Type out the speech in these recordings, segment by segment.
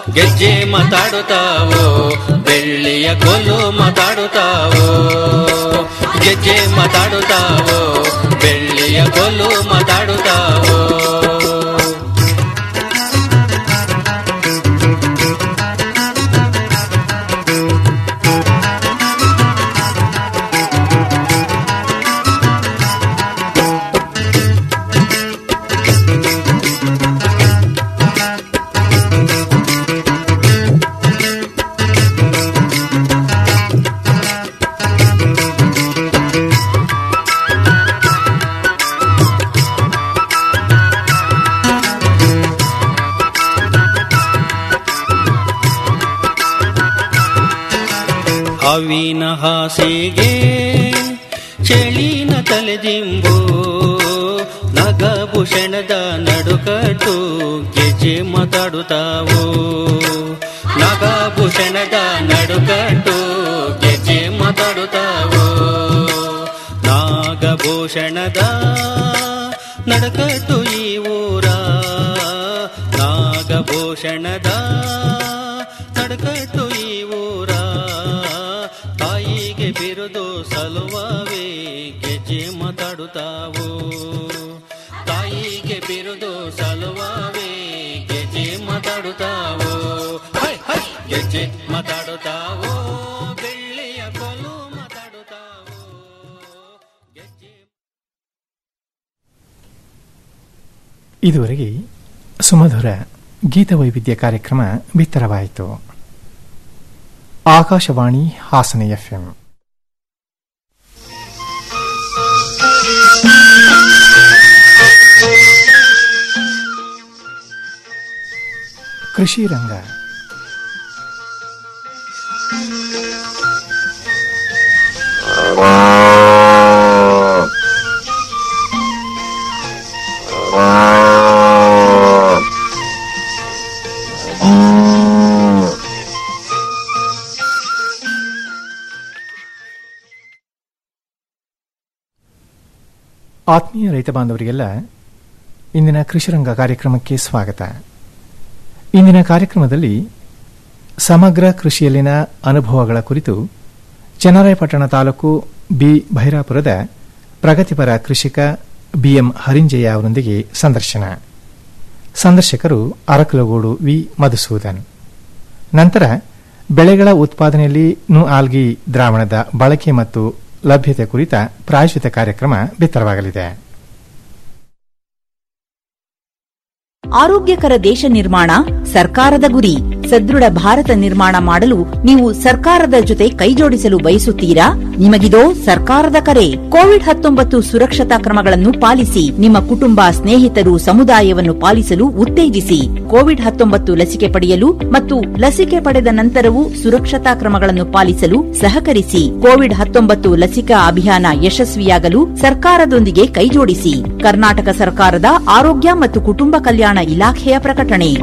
ಗೆಜ್ಜೆ ಮಾತಾಡುತ್ತಾವೋ ಬೆಳ್ಳಿಯ ಕೋಲು ಮಾತಾಡುತ್ತಾವೋ ಗೆಜ್ಜೆ ಮಾತಾಡುತ್ತಾವೋ ಬೆಳ್ಳಿಯ ಕೋಲು ಮಾತಾಡುತ್ತಾವೋ ಹಾವಿನ ಹಾಸಿಗೆ ಚಳಿನ ತಲೆದಿಂಬು ನಗಭೂಷಣದ ನಡುಕಟ್ಟು ಗೆಜೆ ಮಾತಾಡುತ್ತಾವು ನಗಭೂಷಣದ ನಡುಕಟ್ಟು ಗೆಜೆ ಮಾತಾಡುತ್ತಾವು ನಾಗಭೂಷಣದ ನಡುಕಟ್ಟು ಈ ಊರ ನಾಗಭೂಷಣದ ನಡುಕಟ್ಟು ಈ ಊರ ತಾಯಿಗೆ ಬಿರುದು ಸಲುವವೇ ಗೆಜ್ಜೆ ಮಾತಾಡುತ್ತಾವು ತಾಯಿಗೆ ಬಿರುದು ಸಲುವವೇ ಗೆಜ್ಜೆ ಮಾತಾಡುತ್ತಾವು ಹೈ, ಹೈ, ಗೆಜ್ಜೆ ಮಾತಾಡುತ್ತಾವು ಬೆಳ್ಳಿಯ ಕೊಲು ಮಾತಾಡುತ್ತಾವು ಗೆಜ್ಜೆ ಇದುವರೆಗೆ ಸುಮಧುರ ಗೀತವೈವಿಧ್ಯ ಕಾರ್ಯಕ್ರಮ ಬಿತ್ತರವಾಯಿತು ಆಕಾಶವಾಣಿ ಹಾಸನ ಎಫ್ಎಂ ಕೃಷಿ ರಂಗ ಆತ್ಮೀಯ ರೈತ ಬಾಂಧವರಿಗೆಲ್ಲ ಇಂದಿನ ಕೃಷಿರಂಗ ಕಾರ್ಯಕ್ರಮಕ್ಕೆ ಸ್ವಾಗತ ಇಂದಿನ ಕಾರ್ಯಕ್ರಮದಲ್ಲಿ ಸಮಗ್ರ ಕೃಷಿಯಲ್ಲಿನ ಅನುಭವಗಳ ಕುರಿತು ಚನ್ನರಾಯಪಟ್ಟಣ ತಾಲೂಕು ಬಿ ಭೈರಾಪುರದ ಪ್ರಗತಿಪರ ಕೃಷಿಕ ಬಿಎಂ ಹರಿಂಜಯ್ಯ ಅವರೊಂದಿಗೆ ಸಂದರ್ಶನ ಸಂದರ್ಶಕರು ಅರಕಲಗೂಡು ವಿ ಮಧುಸೂದನ್ ನಂತರ ಬೆಳೆಗಳ ಉತ್ಪಾದನೆಯಲ್ಲಿ ನು ಆಲ್ಗಿ ದ್ರಾವಣದ ಬಳಕೆ ಮತ್ತು ಲಭ್ಯತೆ ಕುರಿತ ಪ್ರಾಯೋಜಿತ ಕಾರ್ಯಕ್ರಮ ಬಿತ್ತರವಾಗಲಿದೆ ಆರೋಗ್ಯಕರ ದೇಶ ನಿರ್ಮಾಣ ಸರ್ಕಾರದ ಗುರಿ ಸದೃಢ ಭಾರತ ನಿರ್ಮಾಣ ಮಾಡಲು ನೀವು ಸರ್ಕಾರದ ಜೊತೆ ಕೈಜೋಡಿಸಲು ಬಯಸುತ್ತೀರಾ ನಿಮಗಿದೋ ಸರ್ಕಾರದ ಕರೆ ಕೋವಿಡ್ ಹತ್ತೊಂಬತ್ತು ಸುರಕ್ಷತಾ ಕ್ರಮಗಳನ್ನು ಪಾಲಿಸಿ ನಿಮ್ಮ ಕುಟುಂಬ ಸ್ನೇಹಿತರು ಸಮುದಾಯವನ್ನು ಪಾಲಿಸಲು ಉತ್ತೇಜಿಸಿ ಕೋವಿಡ್ ಹತ್ತೊಂಬತ್ತು ಲಸಿಕೆ ಪಡೆಯಲು ಮತ್ತು ಲಸಿಕೆ ಪಡೆದ ನಂತರವೂ ಸುರಕ್ಷತಾ ಕ್ರಮಗಳನ್ನು ಪಾಲಿಸಲು ಸಹಕರಿಸಿ ಕೋವಿಡ್ ಹತ್ತೊಂಬತ್ತು ಲಸಿಕಾ ಅಭಿಯಾನ ಯಶಸ್ವಿಯಾಗಲು ಸರ್ಕಾರದೊಂದಿಗೆ ಕೈಜೋಡಿಸಿ ಕರ್ನಾಟಕ ಸರ್ಕಾರದ ಆರೋಗ್ಯ ಮತ್ತು ಕುಟುಂಬ ಕಲ್ಯಾಣ ಇಲಾಖೆಯ ಪ್ರಕಟಣೆ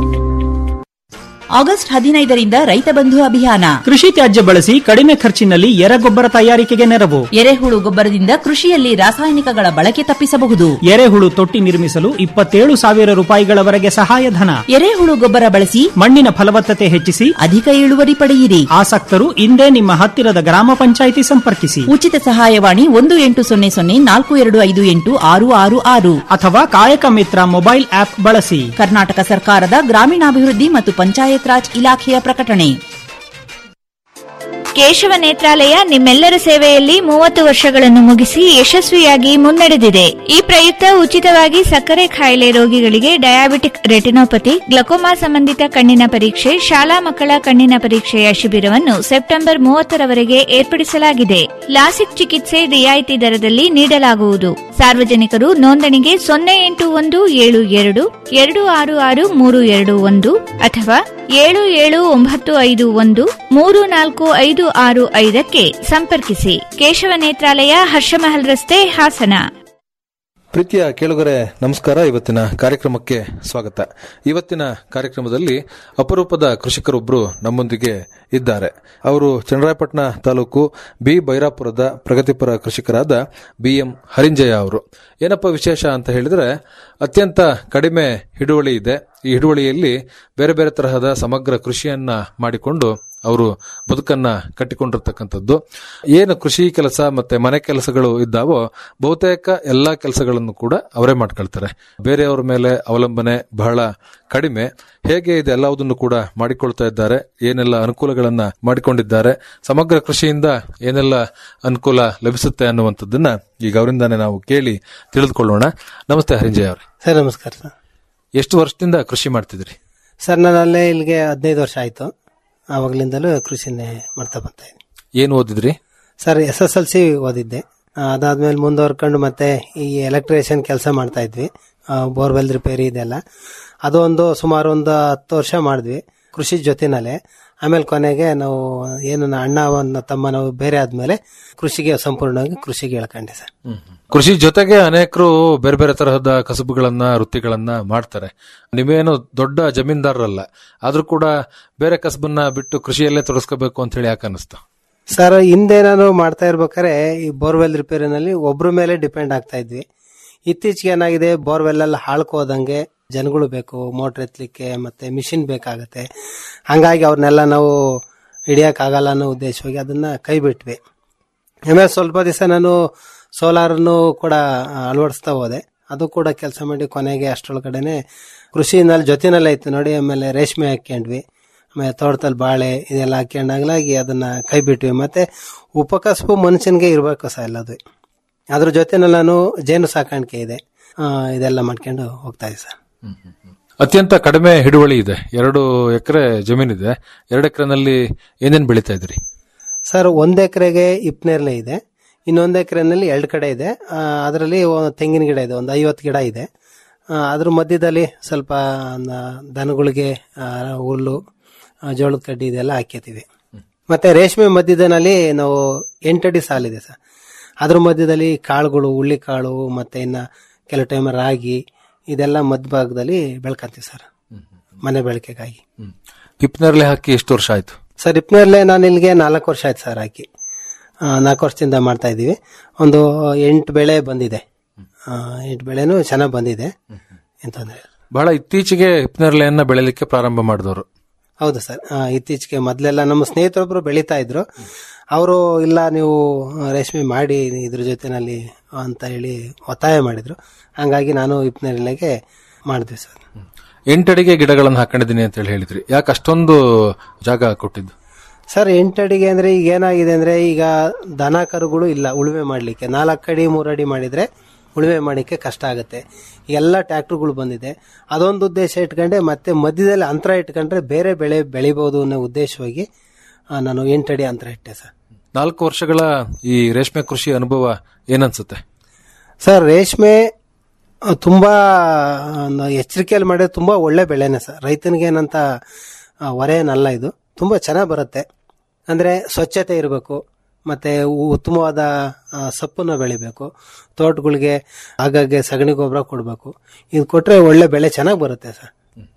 ಆಗಸ್ಟ್ ಹದಿನೈದರಿಂದ ರೈತ ಬಂಧು ಅಭಿಯಾನ ಕೃಷಿ ತ್ಯಾಜ್ಯ ಬಳಸಿ ಕಡಿಮೆ ಖರ್ಚಿನಲ್ಲಿ ಎರೆಗೊಬ್ಬರ ತಯಾರಿಕೆಗೆ ನೆರವು ಎರೆಹುಳು ಗೊಬ್ಬರದಿಂದ ಕೃಷಿಯಲ್ಲಿ ರಾಸಾಯನಿಕಗಳ ಬಳಕೆ ತಪ್ಪಿಸಬಹುದು ಎರೆಹುಳು ತೊಟ್ಟಿ ನಿರ್ಮಿಸಲು ಇಪ್ಪತ್ತೇಳು ಸಾವಿರ ರೂಪಾಯಿಗಳವರೆಗೆ ಸಹಾಯಧನ ಎರೆಹುಳು ಗೊಬ್ಬರ ಬಳಸಿ ಮಣ್ಣಿನ ಫಲವತ್ತತೆ ಹೆಚ್ಚಿಸಿ ಅಧಿಕ ಇಳುವರಿ ಪಡೆಯಿರಿ ಆಸಕ್ತರು ಇಂದೇ ನಿಮ್ಮ ಹತ್ತಿರದ ಗ್ರಾಮ ಪಂಚಾಯಿತಿ ಸಂಪರ್ಕಿಸಿ ಉಚಿತ ಸಹಾಯವಾಣಿ ಒಂದು ಎಂಟು ಸೊನ್ನೆ ಸೊನ್ನೆ ನಾಲ್ಕು ಎರಡು ಐದು ಎಂಟು ಆರು ಆರು ಆರು ಅಥವಾ ಕಾಯಕ ಮಿತ್ರ ಮೊಬೈಲ್ ಆಪ್ ಬಳಸಿ ಕರ್ನಾಟಕ ಸರ್ಕಾರದ ಗ್ರಾಮೀಣಾಭಿವೃದ್ಧಿ ಮತ್ತು ಪಂಚಾಯತ್ ರಾಜ್ ಇಲಾಖೆಯ ಪ್ರಕಟಣೆ ಕೇಶವ ನೇತ್ರಾಲಯ ನಿಮ್ಮೆಲ್ಲರ ಸೇವೆಯಲ್ಲಿ ಮೂವತ್ತು ವರ್ಷಗಳನ್ನು ಮುಗಿಸಿ ಯಶಸ್ವಿಯಾಗಿ ಮುನ್ನಡೆದಿದೆ ಈ ಪ್ರಯುಕ್ತ ಉಚಿತವಾಗಿ ಸಕ್ಕರೆ ಕಾಯಿಲೆ ರೋಗಿಗಳಿಗೆ ಡಯಾಬಿಟಿಕ್ ರೆಟಿನೋಪತಿ ಗ್ಲಕೋಮಾ ಸಂಬಂಧಿತ ಕಣ್ಣಿನ ಪರೀಕ್ಷೆ ಶಾಲಾ ಮಕ್ಕಳ ಕಣ್ಣಿನ ಪರೀಕ್ಷೆಯ ಶಿಬಿರವನ್ನು ಸೆಪ್ಟೆಂಬರ್ ಮೂವತ್ತರವರೆಗೆ ಏರ್ಪಡಿಸಲಾಗಿದೆ ಲಾಸಿಕ್ ಚಿಕಿತ್ಸೆ ರಿಯಾಯಿತಿ ದರದಲ್ಲಿ ನೀಡಲಾಗುವುದು ಸಾರ್ವಜನಿಕರು ನೋಂದಣಿಗೆ ಸೊನ್ನೆ ಎಂಟು ಒಂದು ಏಳು ಎರಡು ಎರಡು ಆರು ಆರು ಮೂರು ಎರಡು ಒಂದು ಅಥವಾ ಏಳು ಏಳು ಒಂಬತ್ತು ಐದು ಒಂದು ಮೂರು ನಾಲ್ಕು ಐದು ಆರು ಐದಕ್ಕೆ ಸಂಪರ್ಕಿಸಿ ಕೇಶವ ನೇತ್ರಾಲಯ ಹರ್ಷಮಹಲ್ ರಸ್ತೆ ಹಾಸನ ಪ್ರೀತಿಯ ಕೇಳುಗರೆ ನಮಸ್ಕಾರ ಇವತ್ತಿನ ಕಾರ್ಯಕ್ರಮಕ್ಕೆ ಸ್ವಾಗತ ಇವತ್ತಿನ ಕಾರ್ಯಕ್ರಮದಲ್ಲಿ ಅಪರೂಪದ ಕೃಷಿಕರೊಬ್ಬರು ನಮ್ಮೊಂದಿಗೆ ಇದ್ದಾರೆ ಅವರು ಚನ್ನರಾಯಪಟ್ಟಣ ತಾಲೂಕು ಬಿ ಬೈರಾಪುರದ ಪ್ರಗತಿಪರ ಕೃಷಿಕರಾದ ಬಿ ಎಂ ಹರಿಂಜಯ್ಯ ಅವರು ಏನಪ್ಪ ವಿಶೇಷ ಅಂತ ಹೇಳಿದ್ರೆ ಅತ್ಯಂತ ಕಡಿಮೆ ಹಿಡುವಳಿ ಇದೆ ಈ ಹಿಡುವಳಿಯಲ್ಲಿ ಬೇರೆ ಬೇರೆ ತರಹದ ಸಮಗ್ರ ಕೃಷಿಯನ್ನ ಮಾಡಿಕೊಂಡು ಅವರು ಬದುಕನ್ನ ಕಟ್ಟಿಕೊಂಡಿರ್ತಕ್ಕಂಥದ್ದು ಏನು ಕೃಷಿ ಕೆಲಸ ಮತ್ತೆ ಮನೆ ಕೆಲಸಗಳು ಇದ್ದಾವೋ ಬಹುತೇಕ ಎಲ್ಲಾ ಕೆಲಸಗಳನ್ನು ಕೂಡ ಅವರೇ ಮಾಡ್ಕೊಳ್ತಾರೆ ಬೇರೆಯವರ ಮೇಲೆ ಅವಲಂಬನೆ ಬಹಳ ಕಡಿಮೆ ಹೇಗೆ ಇದೆಲ್ಲವುದನ್ನು ಕೂಡ ಮಾಡಿಕೊಳ್ತಾ ಇದ್ದಾರೆ ಏನೆಲ್ಲ ಅನುಕೂಲಗಳನ್ನ ಮಾಡಿಕೊಂಡಿದ್ದಾರೆ ಸಮಗ್ರ ಕೃಷಿಯಿಂದ ಏನೆಲ್ಲ ಅನುಕೂಲ ಲಭಿಸುತ್ತೆ ಅನ್ನುವಂಥದ್ದನ್ನ ಈಗ ಅವರಿಂದಾನೇ ನಾವು ಕೇಳಿ ತಿಳಿದುಕೊಳ್ಳೋಣ ನಮಸ್ತೆ ಹರಿಂಜಯ್ ಅವರೇ ಸರ್ ನಮಸ್ಕಾರ ಸರ್ ಎಷ್ಟು ವರ್ಷದಿಂದ ಕೃಷಿ ಮಾಡ್ತಿದ್ರಿ ಸರ್ ನಾನು ಅಲ್ಲೇ ಇಲ್ಲಿಗೆ ಹದಿನೈದು ವರ್ಷ ಆಯಿತು ಆವಾಗಲಿಂದಲೂ ಕೃಷಿನೇ ಮಾಡ್ತಾ ಬರ್ತಾ ಇದ್ದೀನಿ ಏನು ಓದಿದ್ರಿ sir S S L C ಓದಿದ್ದೆ ಆ, ಅದಾದ್ಮೇಲೆ ಮುಂದುವರ್ಕೊಂಡು ಮತ್ತೆ ಈ ಎಲೆಕ್ಟ್ರಿಷಿಯನ್ ಕೆಲಸ ಮಾಡ್ತಾ ಇದ್ವಿ ಬೋರ್ವೆಲ್ ರಿಪೇರಿ ಇದೆಲ್ಲ ಅದು ಒಂದು ಸುಮಾರು ಒಂದು ಹತ್ತು ವರ್ಷ ಮಾಡಿದ್ವಿ ಕೃಷಿ ಜೊತೆನಲ್ಲೇ ಆಮೇಲೆ ಕೊನೆಗೆ ನಾವು ಏನು ನನ್ನ ಅಣ್ಣ ಒಂದು ತಮ್ಮ ನಾವು ಬೇರೆ ಆದ್ಮೇಲೆ ಕೃಷಿಗೆ ಸಂಪೂರ್ಣವಾಗಿ ಕೃಷಿಗೆ ಇಳ್ಕೊಂಡೆ ಸರ್ ಕೃಷಿ ಜೊತೆಗೆ ಅನೇಕರು ಬೇರೆ ಬೇರೆ ತರಹದ ಕಸಬುಗಳನ್ನ ವೃತ್ತಿಗಳನ್ನ ಮಾಡ್ತಾರೆ ನೀವೇನು ದೊಡ್ಡ ಜಮೀನ್ದಾರರಲ್ಲ ಆದ್ರೂ ಕೂಡ ಬೇರೆ ಕಸಬನ್ನ ಬಿಟ್ಟು ಕೃಷಿಯಲ್ಲೇ ತೊಡಸ್ಕೋಬೇಕು ಅಂತ ಹೇಳಿ ಯಾಕೆ ಅನಿಸ್ತು ಸರ್ ಹಿಂದೆ ನಾನು ಮಾಡ್ತಾ ಇರ್ಬೇಕಾದ್ರೆ ಈ ಬೋರ್ವೆಲ್ ರಿಪೇರಿನಲ್ಲಿ ಒಬ್ರ ಮೇಲೆ ಡಿಪೆಂಡ್ ಆಗ್ತಾ ಇದ್ವಿ ಇತ್ತೀಚೆಗೆ ಏನಾಗಿದೆ ಬೋರ್ವೆಲ್ ಎಲ್ಲ ಹಾಳ್ಕೋದಂಗೆ ಜನಗಳು ಬೇಕು ಮೋಟರ್ ಎತ್ತಲಿಕ್ಕೆ ಮತ್ತೆ ಮಿಷಿನ್ ಬೇಕಾಗತ್ತೆ ಹಂಗಾಗಿ ಅವ್ರನ್ನೆಲ್ಲ ನಾವು ಹಿಡಿಯಕ್ಕಾಗಲ್ಲ ಅನ್ನೋ ಉದ್ದೇಶವಾಗಿ ಅದನ್ನ ಕೈ ಬಿಟ್ವಿ ಆಮೇಲೆ ಸ್ವಲ್ಪ ದಿವಸ ನಾನು ಸೋಲಾರನ್ನು ಕೂಡ ಅಳವಡಿಸ್ತಾ ಹೋದೆ ಅದು ಕೂಡ ಕೆಲಸ ಮಾಡಿ ಕೊನೆಗೆ ಅಷ್ಟರೊಳಗಡೆನೆ ಕೃಷಿನಲ್ಲಿ ಜೊತೆನಲ್ಲೇ ಇತ್ತು ನೋಡಿ ಆಮೇಲೆ ರೇಷ್ಮೆ ಹಾಕ್ಕೊಂಡ್ವಿ ಆಮೇಲೆ ತೋಟದಲ್ಲಿ ಬಾಳೆ ಇದೆಲ್ಲ ಹಾಕ್ಕೊಂಡಾಗ್ಲಾಗಿ ಅದನ್ನ ಕೈ ಬಿಟ್ವಿ ಮತ್ತೆ ಉಪಕಸಬು ಮನುಷ್ಯನಿಗೆ ಇರಬೇಕು ಸಹ ಎಲ್ಲದು ಅದ್ರ ಜೊತೆನಲ್ಲಿ ನಾನು ಜೇನು ಸಾಕಾಣಿಕೆ ಇದೆ ಆ, ಇದೆಲ್ಲ ಮಾಡ್ಕೊಂಡು ಹೋಗ್ತಾ ಇದ್ದೆ ಸರ್ ಅತ್ಯಂತ ಕಡಿಮೆ ಹಿಡುವಳಿ ಇದೆ ಎರಡು ಎಕರೆ ಜಮೀನಿದೆ ಎರಡು ಎಕರೆನಲ್ಲಿ ಏನೇನ್ ಬೆಳೀತಾ ಇದ್ರಿ ಸರ್ ಒಂದ್ ಎಕರೆಗೆ ಇಪ್ನೇರ್ಲೆ ಇದೆ ಇನ್ನೊಂದು ಎಕರೆನಲ್ಲಿ ಎರಡು ಕಡೆ ಇದೆ ಅದರಲ್ಲಿ ತೆಂಗಿನ ಗಿಡ ಇದೆ ಒಂದು ಐವತ್ತು ಗಿಡ ಇದೆ ಆ, ಅದ್ರ ಮಧ್ಯದಲ್ಲಿ ಸ್ವಲ್ಪ ನ- ದನಗಳಿಗೆ ಆ, ಹುಲ್ಲು ಆ, ಜೋಳದ ಕಡ್ಡಿ ಇದೆಲ್ಲ ಹಾಕಿರ್ತೀವಿ ಮತ್ತೆ ರೇಷ್ಮೆ ಮಧ್ಯದಲ್ಲಿ ನಾವು ಎಂಟಡಿ ಸಾಲಿದೆ ಸರ್ ಅದ್ರ ಮಧ್ಯದಲ್ಲಿ ಕಾಳುಗಳು ಹುಳ್ಳಿ ಕಾಳು ಮತ್ತೆ ಇನ್ನ ಕೆಲವು ಟೈಮ್ ರಾಗಿ ಇದೆಲ್ಲ ಮಧ್ಯಭಾಗದಲ್ಲಿ ಬೆಳ್ಕಂತೀವಿ ಸರ್ ಮನೆ ಬೆಳಕೆಗಾಗಿ ಹಿಪ್ನರ್ಲೆ ಹಾಕಿ ಎಷ್ಟು ವರ್ಷ ಆಯ್ತು ಸರ್ ಇಪ್ನೇರ್ಲೆ ನಾನು ಇಲ್ಲಿಗೆ ನಾಲ್ಕು ವರ್ಷ ಆಯ್ತು ಸರ್ ಹಾಕಿ ಆ, ನಾಲ್ಕು ವರ್ಷದಿಂದ ಮಾಡ್ತಾ ಇದ್ದೀವಿ ಒಂದು ಎಂಟು ಬೆಳೆ ಬಂದಿದೆ ಆ, ಎಂಟು ಬೆಳೆನೂ ಚೆನ್ನಾಗಿ ಬಂದಿದೆ ಎಂತಂದ್ರೆ ಬಹಳ ಇತ್ತೀಚೆಗೆ ಹಿಪ್ನರ್ಲೆಯನ್ನ ಬೆಳೆಯಲಿಕ್ಕೆ ಪ್ರಾರಂಭ ಮಾಡಿದವರು ಹೌದು ಸರ್ ಆ, ಇತ್ತೀಚೆಗೆ ಮೊದಲೆಲ್ಲ ನಮ್ಮ ಸ್ನೇಹಿತರೊಬ್ರು ಬೆಳೀತಾ ಇದ್ರು ಅವರು ಇಲ್ಲ ನೀವು ಆ, ರೇಷ್ಮೆ ಮಾಡಿ ಇದ್ರ ಜೊತೆನಲ್ಲಿ ಅಂತ ಹೇಳಿ ಒತ್ತಾಯ ಮಾಡಿದ್ರು ಹಂಗಾಗಿ ನಾನು ಇಪ್ನೇರ್ಲೆಗೆ ಮಾಡಿದ್ವಿ ಸರ್ ಎಂಟಡಿಗೆ ಗಿಡಗಳನ್ನು ಹಾಕೊಂಡಿದ್ದೀನಿ ಅಂತ ಹೇಳಿ ಹೇಳಿದ್ರಿ ಯಾಕೆ ಅಷ್ಟೊಂದು ಜಾಗ ಕೊಟ್ಟಿದ್ದು ಸರ್ ಎಂಟಡಿಗೆ ಅಂದ್ರೆ ಈಗ ಏನಾಗಿದೆ ಅಂದ್ರೆ ಈಗ ದನ ಕರುಗಳು ಇಲ್ಲ ಉಳುಮೆ ಮಾಡ್ಲಿಕ್ಕೆ ನಾಲ್ಕು ಅಡಿ ಮೂರು ಅಡಿ ಮಾಡಿದ್ರೆ ಉಳುಮೆ ಮಾಡಲಿಕ್ಕೆ ಕಷ್ಟ ಆಗುತ್ತೆ ಎಲ್ಲ ಟ್ರ್ಯಾಕ್ಟರ್ಗಳು ಬಂದಿದೆ ಅದೊಂದು ಉದ್ದೇಶ ಇಟ್ಕೊಂಡೆ ಮತ್ತೆ ಮಧ್ಯದಲ್ಲಿ ಅಂತರ ಇಟ್ಕೊಂಡ್ರೆ ಬೇರೆ ಬೆಳೆ ಬೆಳಿಬಹುದು ಅನ್ನೋ ಉದ್ದೇಶವಾಗಿ ಆ, ನಾನು ಎಂಟಡಿ ಅಂತರ ಇಟ್ಟೆ ಸರ್ ನಾಲ್ಕು ವರ್ಷಗಳ ಈ ರೇಷ್ಮೆ ಕೃಷಿ ಅನುಭವ ಏನನ್ಸುತ್ತೆ ಸರ್ ರೇಷ್ಮೆ ಆ, ತುಂಬಾ ಆ, ಎಚ್ಚರಿಕೆಯಲ್ಲಿ ಮಾಡಿದ್ರೆ ತುಂಬಾ ಒಳ್ಳೆ ಬೆಳೆನೆ ಸರ್ ರೈತನಿಗೆ ಏನಂತ ಆ, ಹೊರೆ ಏನಲ್ಲ ಇದು ತುಂಬಾ ಚೆನ್ನಾಗಿ ಬರುತ್ತೆ ಅಂದ್ರೆ ಸ್ವಚ್ಛತೆ ಇರಬೇಕು ಮತ್ತೆ ಉ- ಉತ್ತಮವಾದ ಆ, ಸೊಪ್ಪನ್ನ ಬೆಳಿಬೇಕು ತೋಟಗಳಿಗೆ ಆಗಾಗ್ಗೆ ಸಗಣಿ ಗೊಬ್ಬರ ಕೊಡಬೇಕು ಇದು ಕೊಟ್ರೆ ಒಳ್ಳೆ ಬೆಳೆ ಚೆನ್ನಾಗಿ ಬರುತ್ತೆ ಸರ್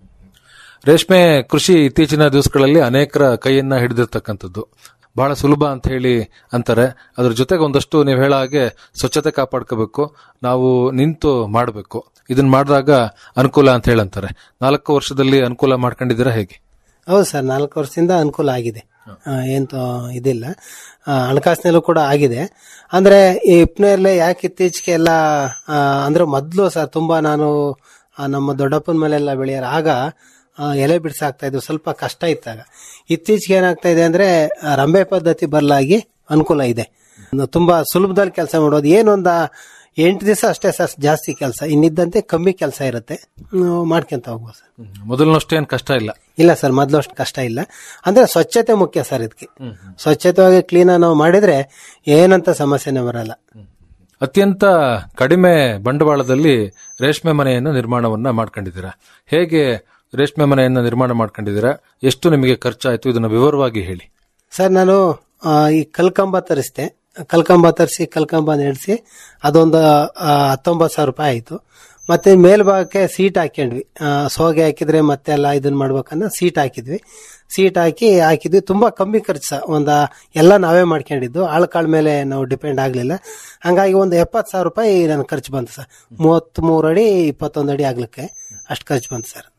ರೇಷ್ಮೆ ಕೃಷಿ ಇತ್ತೀಚಿನ ದಿವಸಗಳಲ್ಲಿ ಅನೇಕರ ಕೈಯನ್ನ ಹಿಡಿದಿರ್ತಕ್ಕಂಥದ್ದು ಬಹಳ ಸುಲಭ ಅಂತ ಹೇಳಿ ಅಂತಾರೆ ಅದ್ರ ಜೊತೆಗೆ ಒಂದಷ್ಟು ನೀವು ಹೇಳೋ ಹಾಗೆ ಸ್ವಚ್ಛತೆ ಕಾಪಾಡ್ಕೋಬೇಕು ನಾವು ನಿಂತು ಮಾಡಬೇಕು ಇದನ್ನ ಮಾಡಿದಾಗ ಅನುಕೂಲ ಅಂತ ಹೇಳಿ ಅಂತಾರೆ ನಾಲ್ಕು ವರ್ಷದಲ್ಲಿ ಅನುಕೂಲ ಮಾಡ್ಕೊಂಡಿದ್ದೀರಾ ಹೇಗೆ ಹೌದು ಸರ್ ನಾಲ್ಕು ವರ್ಷದಿಂದ ಅನುಕೂಲ ಆಗಿದೆ ಆ, ಏನ್ ತೊ- ಇದಿಲ್ಲ ಆ, ಹಣಕಾಸಿನಲ್ಲೂ ಕೂಡ ಆಗಿದೆ ಅಂದ್ರೆ ಈ ಇಪ್ನೇರ್ಲೆ ಯಾಕೆ ಇತ್ತೀಚೆಗೆ ಎಲ್ಲ ಆ, ಅಂದ್ರೆ ಮೊದಲು ಸರ್ ತುಂಬಾ ನಾನು ಆ, ನಮ್ಮ ದೊಡ್ಡಪ್ಪನ ಮೇಲೆಲ್ಲ ಬೆಳೆಯೋರು ಆಗ ಆ, ಎಲೆ ಬಿಡಿಸಾಕ್ತಾ ಇದ್ರು ಸ್ವಲ್ಪ ಕಷ್ಟ ಇತ್ತಾಗ ಇತ್ತೀಚೆಗೆ ಏನಾಗ್ತಾ ಇದೆ ಅಂದ್ರೆ ಆ, ರಂಬೆ ಪದ್ಧತಿ ಬದಲಾಗಿ ಅನುಕೂಲ ಇದೆ ತುಂಬಾ ಸುಲಭದಲ್ಲಿ ಕೆಲಸ ಮಾಡೋದು ಏನೊಂದ ಎಂಟು ದಿವಸ ಅಷ್ಟೇ ಸರ್ ಜಾಸ್ತಿ ಕೆಲಸ ಇನ್ನಿದ್ದಂತೆ ಕಮ್ಮಿ ಕೆಲಸ ಇರುತ್ತೆ ನಾವು ಮಾಡ್ಕೊಂತ ಹೋಗ್ಬೋದು ಸರ್ ಮೊದಲಿನಷ್ಟು ಏನ್ ಕಷ್ಟ ಇಲ್ಲ ಇಲ್ಲ ಸರ್ ಮೊದಲು ಅಷ್ಟು ಕಷ್ಟ ಇಲ್ಲ ಅಂದ್ರೆ ಸ್ವಚ್ಛತೆ ಮುಖ್ಯ ಸರ್ ಇದಕ್ಕೆ ಸ್ವಚ್ಛತೆಯಾಗಿ ಕ್ಲೀನ್ ನಾವು ಮಾಡಿದ್ರೆ ಏನಂತ ಸಮಸ್ಯೆನೇ ಬರಲ್ಲ ಅತ್ಯಂತ ಕಡಿಮೆ ಬಂಡವಾಳದಲ್ಲಿ ರೇಷ್ಮೆ ಮನೆಯನ್ನು ನಿರ್ಮಾಣವನ್ನ ಮಾಡ್ಕೊಂಡಿದ್ದೀರಾ ಹೇಗೆ ರೇಷ್ಮೆ ಮನೆಯನ್ನ ನಿರ್ಮಾಣ ಮಾಡ್ಕೊಂಡಿದ್ದೀರಾ ಎಷ್ಟು ನಿಮಗೆ ಖರ್ಚಾಯ್ತು ಇದನ್ನ ವಿವರವಾಗಿ ಹೇಳಿ ಸರ್ ನಾನು ಆ, ಈ ಕಲ್ಕಂಬ ತರಿಸ್ದೆ ಕಲ್ಕಂಬ ತರಿಸಿ ಕಲ್ಕಂಬ ನೆಡ್ಸಿ ಅದೊಂದು ಆ, ಹತ್ತೊಂಬತ್ತು ಸಾವಿರ ರೂಪಾಯಿ ಆಯ್ತು ಮತ್ತೆ ಮೇಲ್ಭಾಗಕ್ಕೆ ಸೀಟ್ ಹಾಕೊಂಡ್ವಿ ಆ, ಸೋಗೆ ಹಾಕಿದ್ರೆ ಮತ್ತೆ ಎಲ್ಲ ಇದನ್ನ ಮಾಡ್ಬೇಕನ್ನ ಸೀಟ್ ಹಾಕಿದ್ವಿ ಸೀಟ್ ಹಾಕಿ ಹಾಕಿದ್ವಿ ತುಂಬಾ ಕಮ್ಮಿ ಖರ್ಚು ಸಹ. ಒಂದ ಎಲ್ಲ ನಾವೇ ಮಾಡ್ಕೊಂಡಿದ್ದು ಆಳ್ಕಾಳ ಮೇಲೆ ನಾವು ಡಿಪೆಂಡ್ ಆಗ್ಲಿಲ್ಲ ಹಂಗಾಗಿ ಒಂದು ಎಪ್ಪತ್ತು ಸಾವಿರ ರೂಪಾಯಿ ನನ್ ಖರ್ಚು ಬಂತು ಸರ್ ಮೂವತ್ತ್ ಮೂರು ಅಡಿ ಇಪ್ಪತ್ತೊಂದು ಅಡಿ ಆಗ್ಲಿಕ್ಕೆ ಅಷ್ಟು ಖರ್ಚು ಬಂತು ಸರ್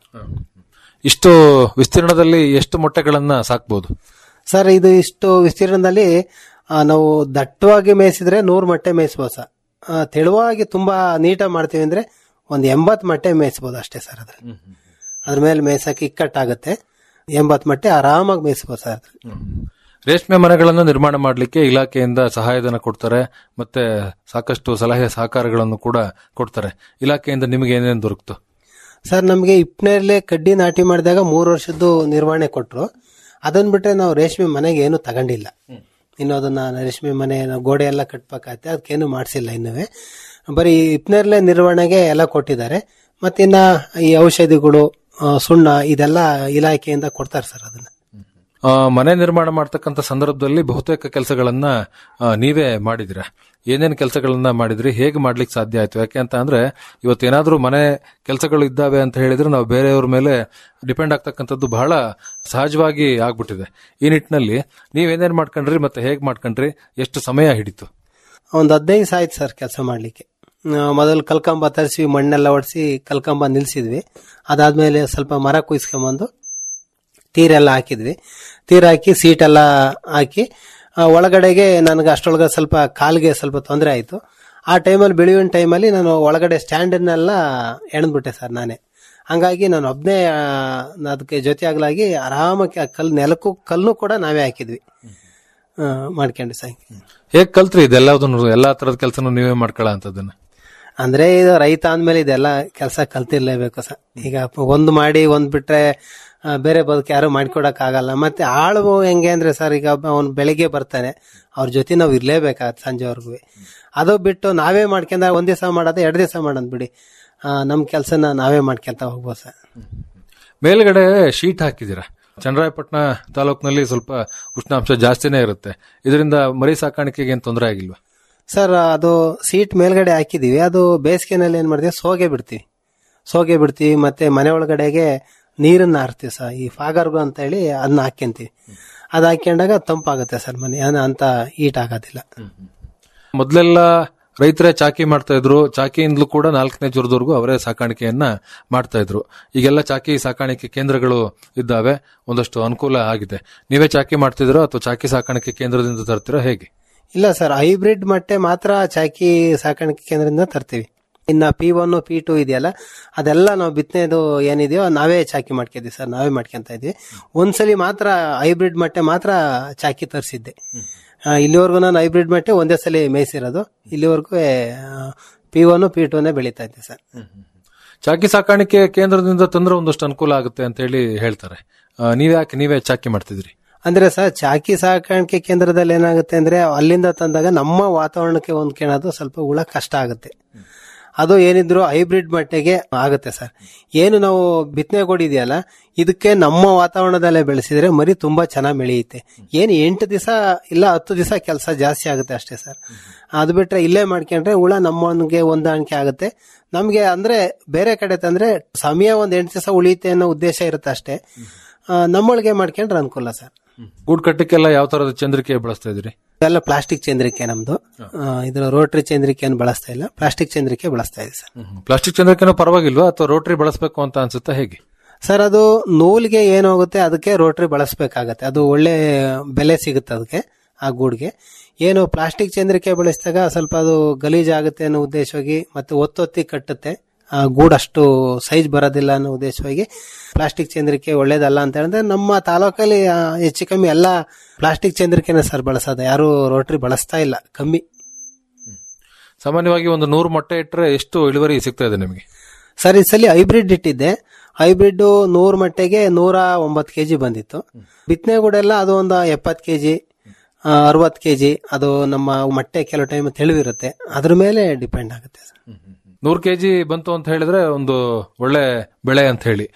ಇಷ್ಟು ವಿಸ್ತೀರ್ಣದಲ್ಲಿ ಎಷ್ಟು ಮೊಟ್ಟೆಗಳನ್ನ ಸಾಕ್ಬಹುದು ಸರ್ ಇದು ಇಷ್ಟು ವಿಸ್ತೀರ್ಣದಲ್ಲಿ ಆ, ನಾವು ದಟ್ಟವಾಗಿ ಮೇಯಿಸಿದ್ರೆ ನೂರು ಮೊಟ್ಟೆ ಮೇಯಿಸ್ಬೋದು ಸರ್ ಆ, ತೆಳುವಾಗಿ ತುಂಬಾ ನೀಟಾಗಿ ಮಾಡ್ತೀವಿ ಅಂದ್ರೆ ಒಂದು ಎಂಬತ್ತು ಮೊಟ್ಟೆ ಮೇಯಿಸ್ಬೋದು ಅಷ್ಟೇ ಸರ್ ಅದ್ರಲ್ಲಿ ಅದ್ರ ಮೇಲೆ ಮೇಯ್ಸಕ್ಕೆ ಇಕ್ಕಟ್ಟಾಗುತ್ತೆ ಎಂಬತ್ತು ಮೊಟ್ಟೆ ಆರಾಮಾಗಿ ಮೇಯಿಸ್ಬೋದು ಸರ್ ಅದ್ರಲ್ಲಿ ರೇಷ್ಮೆ ಮನೆಗಳನ್ನು ನಿರ್ಮಾಣ ಮಾಡಲಿಕ್ಕೆ ಇಲಾಖೆಯಿಂದ ಸಹಾಯಧನ ಕೊಡ್ತಾರೆ ಮತ್ತೆ ಸಾಕಷ್ಟು ಸಲಹೆ ಸಹಕಾರಗಳನ್ನು ಕೂಡ ಕೊಡ್ತಾರೆ ಇಲಾಖೆಯಿಂದ ನಿಮಗೆ ಏನೇನು ದೊರಕ್ತು ಸರ್ ನಮಗೆ ಇಪ್ನೇರ್ಲೆ ಕಡ್ಡಿ ನಾಟಿ ಮಾಡಿದಾಗ ಮೂರು ವರ್ಷದ್ದು ನಿರ್ವಹಣೆ ಕೊಟ್ರು ಅದನ್ನ ಬಿಟ್ರೆ ನಾವು ರೇಷ್ಮೆ ಮನೆಗೆ ಏನು ತಗೊಂಡಿಲ್ಲ ಇನ್ನು ಅದನ್ನ ರೇಷ್ಮೆ ಮನೆ ನಾವು ಗೋಡೆ ಎಲ್ಲ ಕಟ್ಬೇಕಾಗತ್ತೆ ಅದಕ್ಕೇನು ಮಾಡಿಸಿಲ್ಲ ಇನ್ನುವೆ ಬರೀ ಇಪ್ನೇರ್ಲೆ ನಿರ್ವಹಣೆಗೆ ಎಲ್ಲ ಕೊಟ್ಟಿದ್ದಾರೆ ಮತ್ತಿನ್ನ ಈ ಔಷಧಿಗಳು ಆ, ಸುಣ್ಣ ಇದೆಲ್ಲ ಇಲಾಖೆಯಿಂದ ಕೊಡ್ತಾರೆ ಸರ್ ಅದನ್ನ ಆ, ಮನೆ ನಿರ್ಮಾಣ ಮಾಡ್ತಕ್ಕಂಥ ಸಂದರ್ಭದಲ್ಲಿ ಬಹುತೇಕ ಕೆಲಸಗಳನ್ನ ಆ, ನೀವೇ ಮಾಡಿದಿರ ಏನೇನು ಕೆಲಸಗಳನ್ನ ಮಾಡಿದ್ರಿ ಹೇಗೆ ಮಾಡ್ಲಿಕ್ಕೆ ಸಾಧ್ಯ ಆಯ್ತು ಯಾಕೆ ಅಂತ ಅಂದ್ರೆ ಇವತ್ತೇನಾದ್ರೂ ಮನೆ ಕೆಲಸಗಳು ಇದ್ದಾವೆ ಅಂತ ಹೇಳಿದ್ರೆ ನಾವು ಬೇರೆಯವ್ರ ಮೇಲೆ ಡಿಪೆಂಡ್ ಆಗ್ತಕ್ಕಂಥದ್ದು ಬಹಳ ಸಹಜವಾಗಿ ಆಗ್ಬಿಟ್ಟಿದೆ ಈ ನಿಟ್ಟಿನಲ್ಲಿ ನೀವೇನೇನ್ ಮಾಡ್ಕೊಂಡ್ರಿ ಮತ್ತೆ ಹೇಗ್ ಮಾಡ್ಕೊಂಡ್ರಿ ಎಷ್ಟು ಸಮಯ ಹಿಡಿತು ಒಂದು ಹದಿನೈದು ದಿವಸ ಆಯ್ತು ಸರ್ ಕೆಲಸ ಮಾಡ್ಲಿಕ್ಕೆ ಆ, ಮೊದಲು ಕಲ್ಕಂಬ ತರಿಸಿ ಮಣ್ಣೆಲ್ಲ ಒಡಿಸಿ ಕಲ್ಕಂಬ ನಿಲ್ಸಿದ್ವಿ ಅದಾದ್ಮೇಲೆ ಸ್ವಲ್ಪ ಮರ ಕುಯ್ಸ್ಕೊಂಬಂದು ತೀರೆಲ್ಲ ಹಾಕಿದ್ವಿ ತೀರ್ ಹಾಕಿ ಸೀಟ್ ಎಲ್ಲ ಹಾಕಿ ಆ, ಒಳಗಡೆಗೆ ನನಗೆ ಅಷ್ಟೊಳಗೆ ಸ್ವಲ್ಪ ಕಾಲಿಗೆ ಸ್ವಲ್ಪ ತೊಂದರೆ ಆಯಿತು ಆ ಟೈಮಲ್ಲಿ ಬೆಳೆಯುವ ಟೈಮಲ್ಲಿ ನಾನು ಒಳಗಡೆ ಸ್ಟ್ಯಾಂಡನ್ನೆಲ್ಲ ಎಣದ್ಬಿಟ್ಟೆ ಸರ್ ನಾನೇ ಹಂಗಾಗಿ ನಾನು ಒಬ್ಬನೇ ಅದಕ್ಕೆ ಜೊತೆಯಾಗಲಾಗಿ ಆರಾಮಕ್ಕೆ ಆ ಕಲ್ಲು ನೆಲಕ್ಕೂ ಕಲ್ಲು ಕೂಡ ನಾವೇ ಹಾಕಿದ್ವಿ ಆ, ಮಾಡ್ಕೊಂಡ್ವಿ ಸರ್ ಹೇಗ್ ಕಲ್ತ್ರಿ ಇದೆಲ್ಲದನ್ನು ಎಲ್ಲಾ ತರದ ಕೆಲಸನೂ ನೀವೇ ಮಾಡ್ಕೊಳ್ಳೋ ಅಂತದನ್ನ ಅಂದ್ರೆ ಇದು ರೈತ ಅಂದ್ಮೇಲೆ ಇದೆಲ್ಲ ಕೆಲಸ ಕಲ್ತಿರ್ಲೇಬೇಕು ಸರ್ ಈಗ ಒಂದು ಮಾಡಿ ಒಂದ್ ಬಿಟ್ರೆ ಆ, ಬೇರೆ ಬದುಕು ಯಾರು ಮಾಡ್ಕೊಡಕ್ ಆಗಲ್ಲ ಮತ್ತೆ ಆಳು ಹೆಂಗೆ ಅಂದ್ರೆ ಸರ್ ಈಗ ಅವ್ನು ಬೆಳಿಗ್ಗೆ ಬರ್ತಾನೆ ಅವ್ರ ಜೊತೆ ನಾವು ಇರ್ಲೇಬೇಕಾಗತ್ತೆ ಸಂಜೆವರೆಗೂ ಅದು ಬಿಟ್ಟು ನಾವೇ ಮಾಡ್ಕೊಂಡ ಒಂದ್ ದಿವಸ ಮಾಡೋದು ಎರಡ್ ದಿವಸ ಮಾಡೋದ್ ಬಿಡಿ ಆ, ನಮ್ ಕೆಲ್ಸನ ನಾವೇ ಮಾಡ್ಕೊಂತ ಹೋಗ್ಬೋದು ಸರ್ ಮೇಲ್ಗಡೆ ಶೀಟ್ ಹಾಕಿದ್ದೀರಾ ಚನ್ನರಾಯಪಟ್ಟಣ ತಾಲೂಕಿನಲ್ಲಿ ಸ್ವಲ್ಪ ಉಷ್ಣಾಂಶ ಜಾಸ್ತಿನೇ ಇರುತ್ತೆ ಇದರಿಂದ ಮರಿ ಸಾಕಾಣಿಕೆಗೆ ಏನ್ ತೊಂದರೆ ಆಗಿಲ್ವಾ ಸರ್ ಅದು ಸೀಟ್ ಮೇಲ್ಗಡೆ ಹಾಕಿದೀವಿ ಅದು ಬೇಸಿಗೆನಲ್ಲಿ ಏನ್ ಮಾಡ್ತೀವಿ ಸೋಗೆ ಬಿಡ್ತೀವಿ ಸೋಗೆ ಬಿಡ್ತೀವಿ ಮತ್ತೆ ಮನೆ ಒಳಗಡೆಗೆ ನೀರನ್ನ ಹಾರ್ತೀವಿ ಸರ್ ಈ ಫಾಗರ್ಗು ಅಂತ ಹೇಳಿ ಅದನ್ನ ಹಾಕ್ಯಂತೀವಿ ಅದು ಹಾಕ್ಯಂಡಾಗ ತಂಪಾಗುತ್ತೆ ಸರ್ ಮನೆ ಏನು ಅಂತ ಹೀಟ್ ಆಗೋದಿಲ್ಲ ಮೊದಲೆಲ್ಲ ರೈತರೇ ಚಾಕಿ ಮಾಡ್ತಾ ಇದ್ರು ಚಾಕಿಯಿಂದಲೂ ಕೂಡ ನಾಲ್ಕನೇ ಜ್ವರದವರೆಗೂ ಅವರೇ ಸಾಕಾಣಿಕೆಯನ್ನ ಮಾಡ್ತಾ ಇದ್ರು ಈಗೆಲ್ಲ ಚಾಕಿ ಸಾಕಾಣಿಕೆ ಕೇಂದ್ರಗಳು ಇದ್ದಾವೆ ಒಂದಷ್ಟು ಅನುಕೂಲ ಆಗಿದೆ ನೀವೇ ಚಾಕಿ ಮಾಡ್ತಿದ್ದೀರೋ ಅಥವಾ ಚಾಕಿ ಸಾಕಾಣಿಕೆ ಕೇಂದ್ರದಿಂದ ತರ್ತೀರೋ ಹೇಗೆ ಇಲ್ಲ ಸರ್ ಹೈಬ್ರಿಡ್ ಮೊಟ್ಟೆ ಮಾತ್ರ ಚಾಕಿ ಸಾಕಾಣಿಕೆ ಕೇಂದ್ರದಿಂದ ತರ್ತೀವಿ ಇನ್ನ ಪಿ ಒನ್ ಪಿ ಟು ಇದೆಯಲ್ಲ ಅದೆಲ್ಲ ನಾವು ಬಿತ್ತನೆದು ಏನಿದೆಯೋ ನಾವೇ ಚಾಕಿ ಮಾಡ್ಕಿದ್ವಿ ಸರ್ ನಾವೇ ಮಾಡ್ಕೊಂತ ಇದ್ವಿ ಒಂದ್ಸಲಿ ಮಾತ್ರ ಹೈಬ್ರಿಡ್ ಮೊಟ್ಟೆ ಮಾತ್ರ ಚಾಕಿ ತರಿಸಿದ್ದೆ ಇಲ್ಲಿವರೆಗೂ ನಾನು ಹೈಬ್ರಿಡ್ ಮೊಟ್ಟೆ ಒಂದೇ ಸಲ ಮೇಯಿಸಿರೋದು ಇಲ್ಲಿವರೆಗೂ ಪಿ ಒನ್ ಪಿ ಟೂನೇ ಬೆಳೀತಾ ಇದ್ದೆ ಸರ್ ಚಾಕಿ ಸಾಕಾಣಿಕೆ ಕೇಂದ್ರದಿಂದ ತಂದ್ರೆ ಒಂದಷ್ಟು ಅನುಕೂಲ ಆಗುತ್ತೆ ಅಂತ ಹೇಳಿ ಹೇಳ್ತಾರೆ ಆ, ನೀವ್ ಯಾಕೆ ನೀವೇ ಚಾಕಿ ಮಾಡ್ತಿದ್ರಿ ಅಂದ್ರೆ ಸರ್ ಚಾಕಿ ಸಾಕಾಣಿಕೆ ಕೇಂದ್ರದಲ್ಲಿ ಏನಾಗುತ್ತೆ ಅಂದ್ರೆ ಅಲ್ಲಿಂದ ತಂದಾಗ ನಮ್ಮ ವಾತಾವರಣಕ್ಕೆ ಹೊಂದ್ಕೊಳ್ಳೋದು ಸ್ವಲ್ಪ ಹುಳ ಕಷ್ಟ ಆಗುತ್ತೆ ಅದು ಏನಿದ್ರು ಹೈಬ್ರಿಡ್ ಮಟ್ಟಿಗೆ ಆಗುತ್ತೆ ಸರ್ ಏನು ನಾವು ಬಿತ್ತನೆ ಕೊಡಿದೆಯಲ್ಲ ಇದಕ್ಕೆ ನಮ್ಮ ವಾತಾವರಣದಲ್ಲೇ ಬೆಳೆಸಿದ್ರೆ ಮರಿ ತುಂಬಾ ಚೆನ್ನಾಗಿ ಬೆಳೆಯುತ್ತೆ ಏನು ಎಂಟು ದಿವಸ ಇಲ್ಲ ಹತ್ತು ದಿವಸ ಕೆಲಸ ಜಾಸ್ತಿ ಆಗುತ್ತೆ ಅಷ್ಟೇ ಸರ್ ಅದು ಬಿಟ್ರೆ ಇಲ್ಲೇ ಮಾಡ್ಕೊಂಡ್ರೆ ಹುಳ ನಮ್ಮನಿಗೆ ಹೊಂದಾಣಿಕೆ ಆಗುತ್ತೆ ನಮ್ಗೆ ಅಂದ್ರೆ ಬೇರೆ ಕಡೆ ತಂದ್ರೆ ಸಮಯ ಒಂದ್ ಎಂಟು ದಿವಸ ಉಳಿಯುತ್ತೆ ಅನ್ನೋ ಉದ್ದೇಶ ಇರುತ್ತೆ ಅಷ್ಟೇ ಆ, ನಮ್ಮೊಳಗೆ ಮಾಡ್ಕೊಂಡ್ರೆ ಅನುಕೂಲ ಸರ್ ಗೂಡ್ ಕಟ್ಟಕ್ಕೆಲ್ಲ ಯಾವ ತರದ ಚಂದ್ರಿಕೆ ಬಳಸ್ತಾ ಇದ್ರಿ ಎಲ್ಲ ಪ್ಲಾಸ್ಟಿಕ್ ಚಂದ್ರಿಕೆ ನಮ್ದು ಆ, ಇದ್ರ ರೋಟರಿ ಚಂದ್ರಿಕೆಯನ್ನು ಬಳಸ್ತಾ ಇಲ್ಲ ಪ್ಲಾಸ್ಟಿಕ್ ಚಂದ್ರಿಕೆ ಬಳಸ್ತಾ ಇದೆ ಸರ್ ಪ್ಲಾಸ್ಟಿಕ್ ಚಂದ್ರಿಕೆನೂ ಪರವಾಗಿಲ್ವಾ ಅಥವಾ ರೋಟರಿ ಬಳಸಬೇಕು ಅಂತ ಅನ್ಸುತ್ತಾ ಹೇಗೆ ಸರ್ ಅದು ನೂಲಿಗೆ ಏನಾಗುತ್ತೆ ಅದಕ್ಕೆ ರೋಟರಿ ಬಳಸಬೇಕಾಗತ್ತೆ ಅದು ಒಳ್ಳೆ ಬೆಲೆ ಸಿಗುತ್ತೆ ಅದಕ್ಕೆ ಆ ಗೂಡ್ಗೆ ಏನು ಪ್ಲಾಸ್ಟಿಕ್ ಚಂದ್ರಿಕೆ ಬಳಸಿದಾಗ ಸ್ವಲ್ಪ ಅದು ಗಲೀಜಾಗುತ್ತೆ ಅನ್ನೋ ಉದ್ದೇಶವಾಗಿ ಮತ್ತೆ ಒತ್ತೊತ್ತಿ ಕಟ್ಟುತ್ತೆ ಆ ಗೂಡು ಅಷ್ಟು ಸೈಜ್ ಬರೋದಿಲ್ಲ ಅನ್ನೋ ಉದ್ದೇಶವಾಗಿ ಪ್ಲಾಸ್ಟಿಕ್ ಚಂದ್ರಿಕೆ ಒಳ್ಳೇದಲ್ಲ ಅಂತ ಹೇಳಿದ್ರೆ ನಮ್ಮ ತಾಲೂಕಲ್ಲಿ ಆ, ಹೆಚ್ಚು ಕಮ್ಮಿ ಎಲ್ಲ ಪ್ಲಾಸ್ಟಿಕ್ ಚಂದ್ರಿಕೆನ ಸರ್ ಬಳಸೋದು ಯಾರು ರೋಟರಿ ಬಳಸ್ತಾ ಇಲ್ಲ ಕಮ್ಮಿ ಸಾಮಾನ್ಯವಾಗಿ ಒಂದು ನೂರು ಮೊಟ್ಟೆ ಇಟ್ಟರೆ ಎಷ್ಟು ಇಳುವರಿ ಸಿಗ್ತಾ ಇದೆ ನಿಮಗೆ ಸರ್ ಈ ಸಲ ಹೈಬ್ರಿಡ್ ಇಟ್ಟಿದ್ದೆ ಹೈಬ್ರಿಡ್ ನೂರ್ ಮಟ್ಟೆಗೆ ನೂರ ಒಂಬತ್ತು ಕೆಜಿ ಬಂದಿತ್ತು ಬಿತ್ತನೆ ಎಲ್ಲ ಅದು ಒಂದು ಎಪ್ಪತ್ತು ಕೆಜಿ ಅರವತ್ತು ಕೆಜಿ ಅದು ನಮ್ಮ ಮೊಟ್ಟೆ ಕೆಲವು ಟೈಮ್ ತಿಳಿವಿರುತ್ತೆ ಅದ್ರ ಮೇಲೆ ಡಿಪೆಂಡ್ ಆಗುತ್ತೆ ಸರ್ ನೂರು ಕೆಜಿ ಬಂತು ಅಂತ ಹೇಳಿದ್ರೆ ಒಂದು ಒಳ್ಳೆ ಬೆಳೆ ಅಂತ ಹೇಳಿ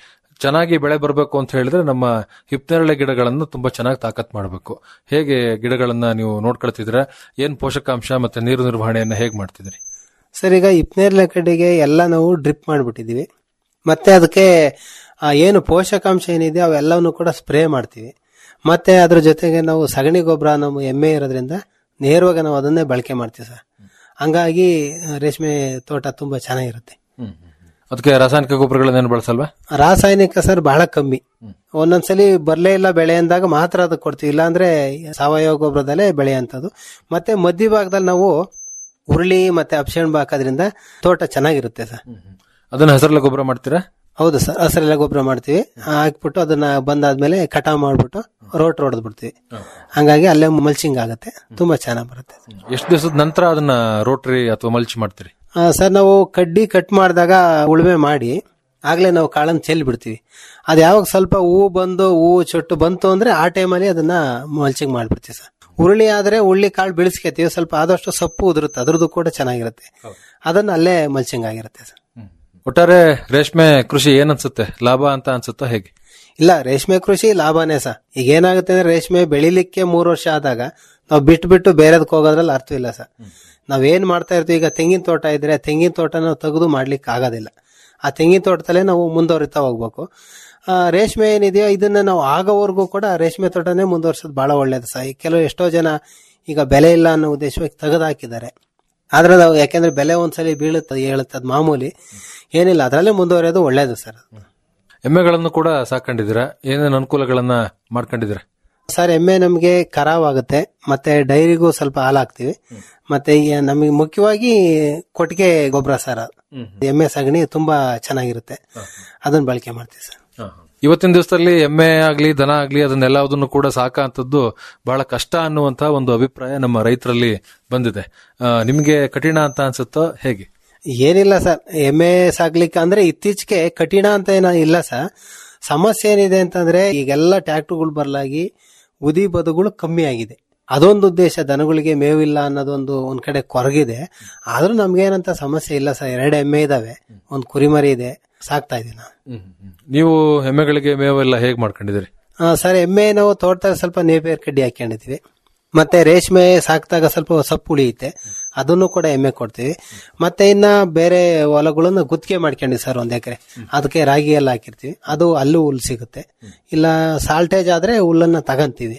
ಚೆನ್ನಾಗಿ ಬೆಳೆ ಬರಬೇಕು ಅಂತ ಹೇಳಿದ್ರೆ ನಮ್ಮ ಹಿಪ್ನೇರಳೆ ಗಿಡಗಳನ್ನು ತುಂಬಾ ಚೆನ್ನಾಗಿ ತಾಕತ್ ಮಾಡಬೇಕು ಹೇಗೆ ಗಿಡಗಳನ್ನ ನೀವು ನೋಡ್ಕೊಳ್ತಿದ್ರ ಏನ್ ಪೋಷಕಾಂಶ ಮತ್ತೆ ನೀರು ನಿರ್ವಹಣೆಯನ್ನ ಹೇಗ್ ಮಾಡ್ತಿದ್ರಿ ಸರ್ ಈಗ ಇಪ್ನೇರ್ಲೆ ಕಡೆಗೆ ಎಲ್ಲ ನಾವು ಡ್ರಿಪ್ ಮಾಡಿಬಿಟ್ಟಿದೀವಿ ಮತ್ತೆ ಅದಕ್ಕೆ ಆ, ಏನು ಪೋಷಕಾಂಶ ಏನಿದೆ ಅವೆಲ್ಲವನ್ನು ಕೂಡ ಸ್ಪ್ರೇ ಮಾಡ್ತೀವಿ ಮತ್ತೆ ಅದ್ರ ಜೊತೆಗೆ ನಾವು ಸಗಣಿ ಗೊಬ್ಬರ ನಮ್ಮ ಎಮ್ಮೆ ಇರೋದ್ರಿಂದ ನೇರವಾಗಿ ನಾವು ಅದನ್ನೇ ಬಳಕೆ ಮಾಡ್ತೀವಿ ಸರ್ ಹಂಗಾಗಿ ಆ, ರೇಷ್ಮೆ ತೋಟ ತುಂಬಾ ಚೆನ್ನಾಗಿರುತ್ತೆ ಅದಕ್ಕೆ ರಾಸಾಯನಿಕ ಗೊಬ್ಬರಗಳನ್ನೇನು ಬಳಸಲ್ವಾ ರಾಸಾಯನಿಕ ಸರ್ ಬಹಳ ಕಮ್ಮಿ ಒಂದೊಂದ್ಸಲಿ ಬರ್ಲೇ ಇಲ್ಲ ಬೆಳೆ ಅಂದಾಗ ಮಾತ್ರ ಅದಕ್ಕೆ ಕೊಡ್ತೀವಿ ಇಲ್ಲಾಂದ್ರೆ ಸಾವಯವ ಗೊಬ್ಬರದಲ್ಲೇ ಬೆಳೆಯಂಥದ್ದು ಮತ್ತೆ ಮಧ್ಯ ಭಾಗದಲ್ಲಿ ನಾವು ಹುರುಳಿ ಮತ್ತೆ ಅಪ್ಸೆಣಬು ಹಾಕೋದ್ರಿಂದ ತೋಟ ಚೆನ್ನಾಗಿರುತ್ತೆ ಸರ್ ಅದನ್ನ ಹಸಿರಲ್ಲ ಗೊಬ್ಬರ ಮಾಡ್ತೀರಾ ಹೌದು ಸರ್ ಹಸಿರೆಲ್ಲ ಗೊಬ್ಬರ ಮಾಡ್ತೀವಿ ಹಾಕ್ಬಿಟ್ಟು ಅದನ್ನ ಬಂದಾದ್ಮೇಲೆ ಕಟಾವ್ ಮಾಡ್ಬಿಟ್ಟು ರೋಟ್ ಹೊಡೆದ್ ಬಿಡ್ತೀವಿ ಹಂಗಾಗಿ ಅಲ್ಲೇ ಮಲ್ಚಿಂಗ್ ಆಗುತ್ತೆ ತುಂಬಾ ಚೆನ್ನಾಗಿ ಬರುತ್ತೆ ಎಷ್ಟು ದಿವಸದ ನಂತರ ಅದನ್ನ ರೋಟ್ರಿ ಅಥವಾ ಮಲ್ಚ್ ಮಾಡ್ತೀರಿ ಆ, ಸರ್ ನಾವು ಕಡ್ಡಿ ಕಟ್ ಮಾಡಿದಾಗ ಉಳುಮೆ ಮಾಡಿ ಆಗ್ಲೇ ನಾವು ಕಾಳನ್ನ ಚೆಲ್ಲಿ ಬಿಡ್ತೀವಿ ಅದು ಯಾವಾಗ ಸ್ವಲ್ಪ ಹೂವು ಬಂದು ಹೂವು ಚೊಟ್ಟು ಬಂತು ಅಂದ್ರೆ ಆ ಟೈಮಲ್ಲಿ ಅದನ್ನ ಮಲ್ಚಿಂಗ್ ಮಾಡ್ಬಿಡ್ತೀವಿ ಸರ್ ಉರುಳಿ ಆದ್ರೆ ಉಳ್ಳಿ ಕಾಳು ಬೆಳೆಸ್ಕೊತೀವಿ ಸ್ವಲ್ಪ ಆದಷ್ಟು ಸೊಪ್ಪು ಉದುರುತ್ತೆ ಅದ್ರದ್ದು ಕೂಡ ಚೆನ್ನಾಗಿರುತ್ತೆ ಅದನ್ನ ಅಲ್ಲೇ ಮಲ್ಚಿಂಗ್ ಆಗಿರುತ್ತೆ ಸರ್ ಒಟ್ಟಾರೆ ರೇಷ್ಮೆ ಕೃಷಿ ಏನನ್ಸುತ್ತೆ ಲಾಭ ಅಂತ ಅನ್ಸುತ್ತಾ ಹೇಗೆ ಇಲ್ಲ ರೇಷ್ಮೆ ಕೃಷಿ ಲಾಭನೇ ಸರ್ ಈಗ ಏನಾಗುತ್ತೆ ಅಂದ್ರೆ ರೇಷ್ಮೆ ಬೆಳಿಲಿಕ್ಕೆ ಮೂರು ವರ್ಷ ಆದಾಗ ನಾವು ಬಿಟ್ಟು ಬಿಟ್ಟು ಬೇರೆದಕ್ಕೆ ಹೋಗೋದ್ರಲ್ಲಿ ಅರ್ಥ ಇಲ್ಲ ಸರ್ ನಾವೇನ್ ಮಾಡ್ತಾ ಇರ್ತೀವಿ ಈಗ ತೆಂಗಿನ ತೋಟ ಇದ್ರೆ ತೆಂಗಿನ ತೋಟ ನಾವು ತೆಗೆದು ಮಾಡ್ಲಿಕ್ಕೆ ಆಗೋದಿಲ್ಲ ಆ ತೆಂಗಿನ ತೋಟದಲ್ಲೇ ನಾವು ಮುಂದುವರಿತಾ ಹೋಗ್ಬೇಕು ಆ, ರೇಷ್ಮೆ ಏನಿದೆಯೋ ಇದನ್ನ ನಾವು ಆಗೋವರೆಗೂ ಕೂಡ ರೇಷ್ಮೆ ತೋಟನೇ ಮುಂದುವರ್ಸೋದು ಬಹಳ ಒಳ್ಳೇದು ಸರ್ ಈ ಕೆಲವು ಎಷ್ಟೋ ಜನ ಈಗ ಬೆಲೆ ಇಲ್ಲ ಅನ್ನೋ ಉದ್ದೇಶವಾಗಿ ತೆಗೆದು ಹಾಕಿದ್ದಾರೆ ಆದ್ರೆ ನಾವು ಯಾಕೆಂದ್ರೆ ಬೆಲೆ ಒಂದ್ಸಲಿ ಬೀಳುತ್ತೆ ಹೇಳುತ್ತೆ ಅದು ಮಾಮೂಲಿ ಏನಿಲ್ಲ ಅದರಲ್ಲೇ ಮುಂದುವರಿಯೋದು ಒಳ್ಳೇದು ಸರ್ ಎಮ್ಮೆಗಳನ್ನು ಕೂಡ ಸಾಕೊಂಡಿದ್ದೀರಾ ಏನೇನು ಅನುಕೂಲಗಳನ್ನ ಮಾಡ್ಕೊಂಡಿದ್ದೀರಾ ಸರ್ ಎಮ್ಮೆ ನಮಗೆ ಆಗುತ್ತೆ ಮತ್ತೆ ಡೈರಿಗೂ ಸ್ವಲ್ಪ ಹಾಲು ಹಾಕ್ತಿವಿ ಮತ್ತೆ ಈ ನಮಗೆ ಮುಖ್ಯವಾಗಿ ಕೊಟ್ಟಿಗೆ ಗೊಬ್ಬರ ಸರ್ ಅದು. ಎಮ್ಮೆ ಸಗಣಿ ತುಂಬಾ ಚೆನ್ನಾಗಿರುತ್ತೆ ಅದನ್ನ ಬಳಕೆ ಮಾಡ್ತೀವಿ ಸರ್ ಇವತ್ತಿನ ದಿವಸದಲ್ಲಿ ಎಮ್ಮೆ ಆಗ್ಲಿ ದನ ಆಗ್ಲಿ ಅದನ್ನೆಲ್ಲದನ್ನು ಕೂಡ ಸಾಕಂತದ್ದು ಬಹಳ ಕಷ್ಟ ಅನ್ನುವಂತ ಒಂದು ಅಭಿಪ್ರಾಯ ನಮ್ಮ ರೈತರಲ್ಲಿ ಬಂದಿದೆ ಆ, ನಿಮ್ಗೆ ಕಠಿಣ ಅಂತ ಅನ್ಸುತ್ತೋ ಹೇಗೆ ಏನಿಲ್ಲ ಸರ್ ಎಮ್ಮೆ ಸಾಕ್ಲಿಕ್ಕೆ ಅಂದ್ರೆ ಇತ್ತೀಚೆಗೆ ಕಠಿಣ ಅಂತ ಏನೋ ಇಲ್ಲ ಸರ್ ಸಮಸ್ಯೆ ಏನಿದೆ ಅಂತಂದ್ರೆ ಈಗೆಲ್ಲ ಟ್ರ್ಯಾಕ್ಟರ್ಗಳು ಬರಲಾಗಿ ಉದಿ ಬದುಗಳು ಕಮ್ಮಿ ಆಗಿದೆ ಅದೊಂದು ಉದ್ದೇಶ ದನಗಳಿಗೆ ಮೇವಿಲ್ಲ ಅನ್ನೋದೊಂದು ಒಂದ್ ಕಡೆ ಕೊರಗಿದೆ ಆದ್ರೂ ನಮ್ಗೇನಂತ ಸಮಸ್ಯೆ ಇಲ್ಲ ಸರ್ ಎರಡು ಎಮ್ಮೆ ಇದಾವೆ ಒಂದ್ ಕುರಿಮರಿ ಇದೆ ಸಾಕ್ತಾ ಇದೀವಿ ನಾವು ನೀವು ಎಮ್ಮೆಗಳಿಗೆ ಮೇವೆಲ್ಲ ಹೇಗ್ ಮಾಡ್ಕೊಂಡಿದ್ದೀರಿ ಆ, ಸರ್ ಎಮ್ಮೆ ನಾವು ತೋಟದಾಗ ಸ್ವಲ್ಪ ನೇಪಿಯರ್ ಕಡ್ಡಿ ಹಾಕೊಂಡಿದ್ವಿ ಮತ್ತೆ ರೇಷ್ಮೆ ಸಾಕಿದಾಗ ಸ್ವಲ್ಪ ಸೊಪ್ಪು ಉಳಿಯುತ್ತೆ ಅದನ್ನು ಕೂಡ ಎಮ್ಮೆ ಕೊಡ್ತೀವಿ ಮತ್ತೆ ಇನ್ನ ಬೇರೆ ಹೊಲಗಳನ್ನ ಗುತ್ತಿಗೆ ಮಾಡ್ಕೊಂಡಿವಿ ಸರ್ ಒಂದ್ ಎಕರೆ ಅದಕ್ಕೆ ರಾಗಿ ಎಲ್ಲ ಹಾಕಿರ್ತೀವಿ ಅದು ಅಲ್ಲೂ ಹುಲ್ಲು ಸಿಗುತ್ತೆ ಇಲ್ಲ ಸಾಲ್ಟೇಜ್ ಆದ್ರೆ ಹುಲ್ಲನ್ನ ತಗಂತೀವಿ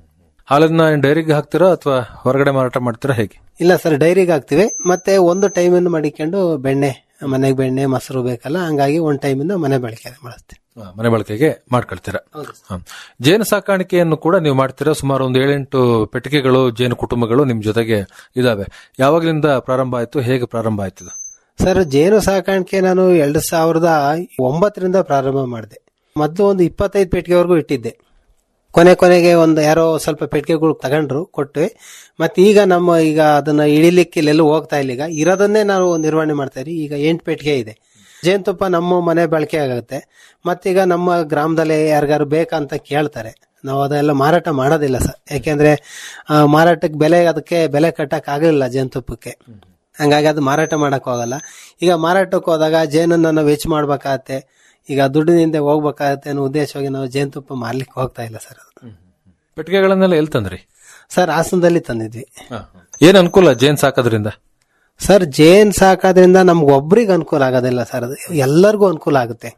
ಹಾಲನ್ನ ಡೈರಿಗೆ ಹಾಕ್ತೀರಾ ಅಥವಾ ಹೊರಗಡೆ ಮಾರಾಟ ಮಾಡ್ತೀರಾ ಹೇಗೆ ಇಲ್ಲ ಸರ್ ಡೈರಿಗೆ ಹಾಕ್ತಿವಿ ಮತ್ತೆ ಒಂದು ಟೈಮನ್ನು ಮಾಡಿಕೊಂಡು ಬೆಣ್ಣೆ ಮನೆಗೆ ಬೆಣ್ಣೆ ಮೊಸರು ಬೇಕಲ್ಲ ಹಂಗಾಗಿ ಒಂದ್ ಟೈಮಿಂದ ಮನೆ ಬಳಕೆ ಬಳಸ್ತೀವಿ ಆ, ಮನೆ ಬಳಕೆಗೆ ಮಾಡ್ಕೊಳ್ತೀರಾ ಹ. ಜೇನು ಸಾಕಾಣಿಕೆಯನ್ನು ಕೂಡ ನೀವು ಮಾಡ್ತೀರಾ ಸುಮಾರು ಒಂದು ಏಳೆಂಟು ಪೆಟ್ಟಿಗೆಗಳು ಜೇನು ಕುಟುಂಬಗಳು ನಿಮ್ ಜೊತೆಗೆ ಇದಾವೆ ಯಾವಾಗ್ಲಿಂದ ಪ್ರಾರಂಭ ಆಯ್ತು ಹೇಗೆ ಪ್ರಾರಂಭ ಆಯ್ತು ಇದು? ಸರ್ ಜೇನು ಸಾಕಾಣಿಕೆ ನಾನು ಎರಡ್ ಸಾವಿರದ ಒಂಬತ್ತರಿಂದ ಪ್ರಾರಂಭ ಮಾಡಿದೆ ಮೊದಲು ಒಂದು ಇಪ್ಪತ್ತೈದು ಪೆಟ್ಟಿಗೆವರೆಗೂ ಇಟ್ಟಿದ್ದೆ ಕೊನೆ ಕೊನೆಗೆ ಒಂದು ಯಾರೋ ಸ್ವಲ್ಪ ಪೆಟ್ಟಿಗೆಗಳು ತಗೊಂಡ್ರು ಕೊಟ್ವಿ ಮತ್ತೆ ಈಗ ನಮ್ಮ ಈಗ ಅದನ್ನ ಇಳಿಲಿಕ್ಕೆ ಇಲ್ಲೆಲ್ಲೂ ಹೋಗ್ತಾ ಇಲ್ಲ ಈಗ ಇರೋದನ್ನೇ ನಾವು ನಿರ್ವಹಣೆ ಮಾಡ್ತಾ ಇದೀವಿ ಈಗ ಎಂಟು ಪೆಟ್ಟಿಗೆ ಇದೆ ಜೇನುತುಪ್ಪ ನಮ್ಮ ಮನೆ ಬಳಕೆ ಆಗುತ್ತೆ ಮತ್ತೀಗ ನಮ್ಮ ಗ್ರಾಮದಲ್ಲಿ ಯಾರಿಗಾರು ಬೇಕಂತ ಕೇಳ್ತಾರೆ ನಾವು ಅದೆಲ್ಲ ಮಾರಾಟ ಮಾಡೋದಿಲ್ಲ ಸರ್ ಯಾಕೆಂದ್ರೆ ಆ, ಮಾರಾಟಕ್ಕೆ ಬೆಲೆ ಅದಕ್ಕೆ ಬೆಲೆ ಕಟ್ಟಕ್ ಆಗಲಿಲ್ಲ ಜೇನುತುಪ್ಪಕ್ಕೆ ಹಂಗಾಗಿ ಅದು ಮಾರಾಟ ಮಾಡಕ್ ಹೋಗಲ್ಲ ಈಗ ಮಾರಾಟಕ್ಕೆ ಹೋದಾಗ ಜೇನನ್ನ ನಾವು ಹೆಚ್ಚು ಮಾಡ್ಬೇಕಾಗತ್ತೆ ಈಗ ದುಡ್ಡಿನಿಂದ ಹೋಗ್ಬೇಕಾಗತ್ತೆ ಅನ್ನೋ ಉದ್ದೇಶವಾಗಿ ನಾವು ಜೇನುತುಪ್ಪ ಮಾರ್ಲಿಕ್ಕೆ ಹೋಗ್ತಾ ಇಲ್ಲ ಸರ್ ಅದು ಪೆಟ್ಟಿಗೆಗಳನ್ನೆಲ್ಲ ಎಲ್ಲಿ ತಂದ್ರಿ ಸರ್ ಹಾಸನದಲ್ಲಿ ತಂದಿದ್ವಿ ಏನ್ ಅನುಕೂಲ ಜೇನ್ ಸಾಕೋದ್ರಿಂದ ಸರ್ ಜೇನ್ ಸಾಕೋದ್ರಿಂದ ನಮ್ಗೆ ಒಬ್ರಿಗೆ ಅನುಕೂಲ ಆಗೋದಿಲ್ಲ ಸರ್ ಅದು ಎಲ್ಲರಿಗೂ ಅನುಕೂಲ ಆಗುತ್ತೆ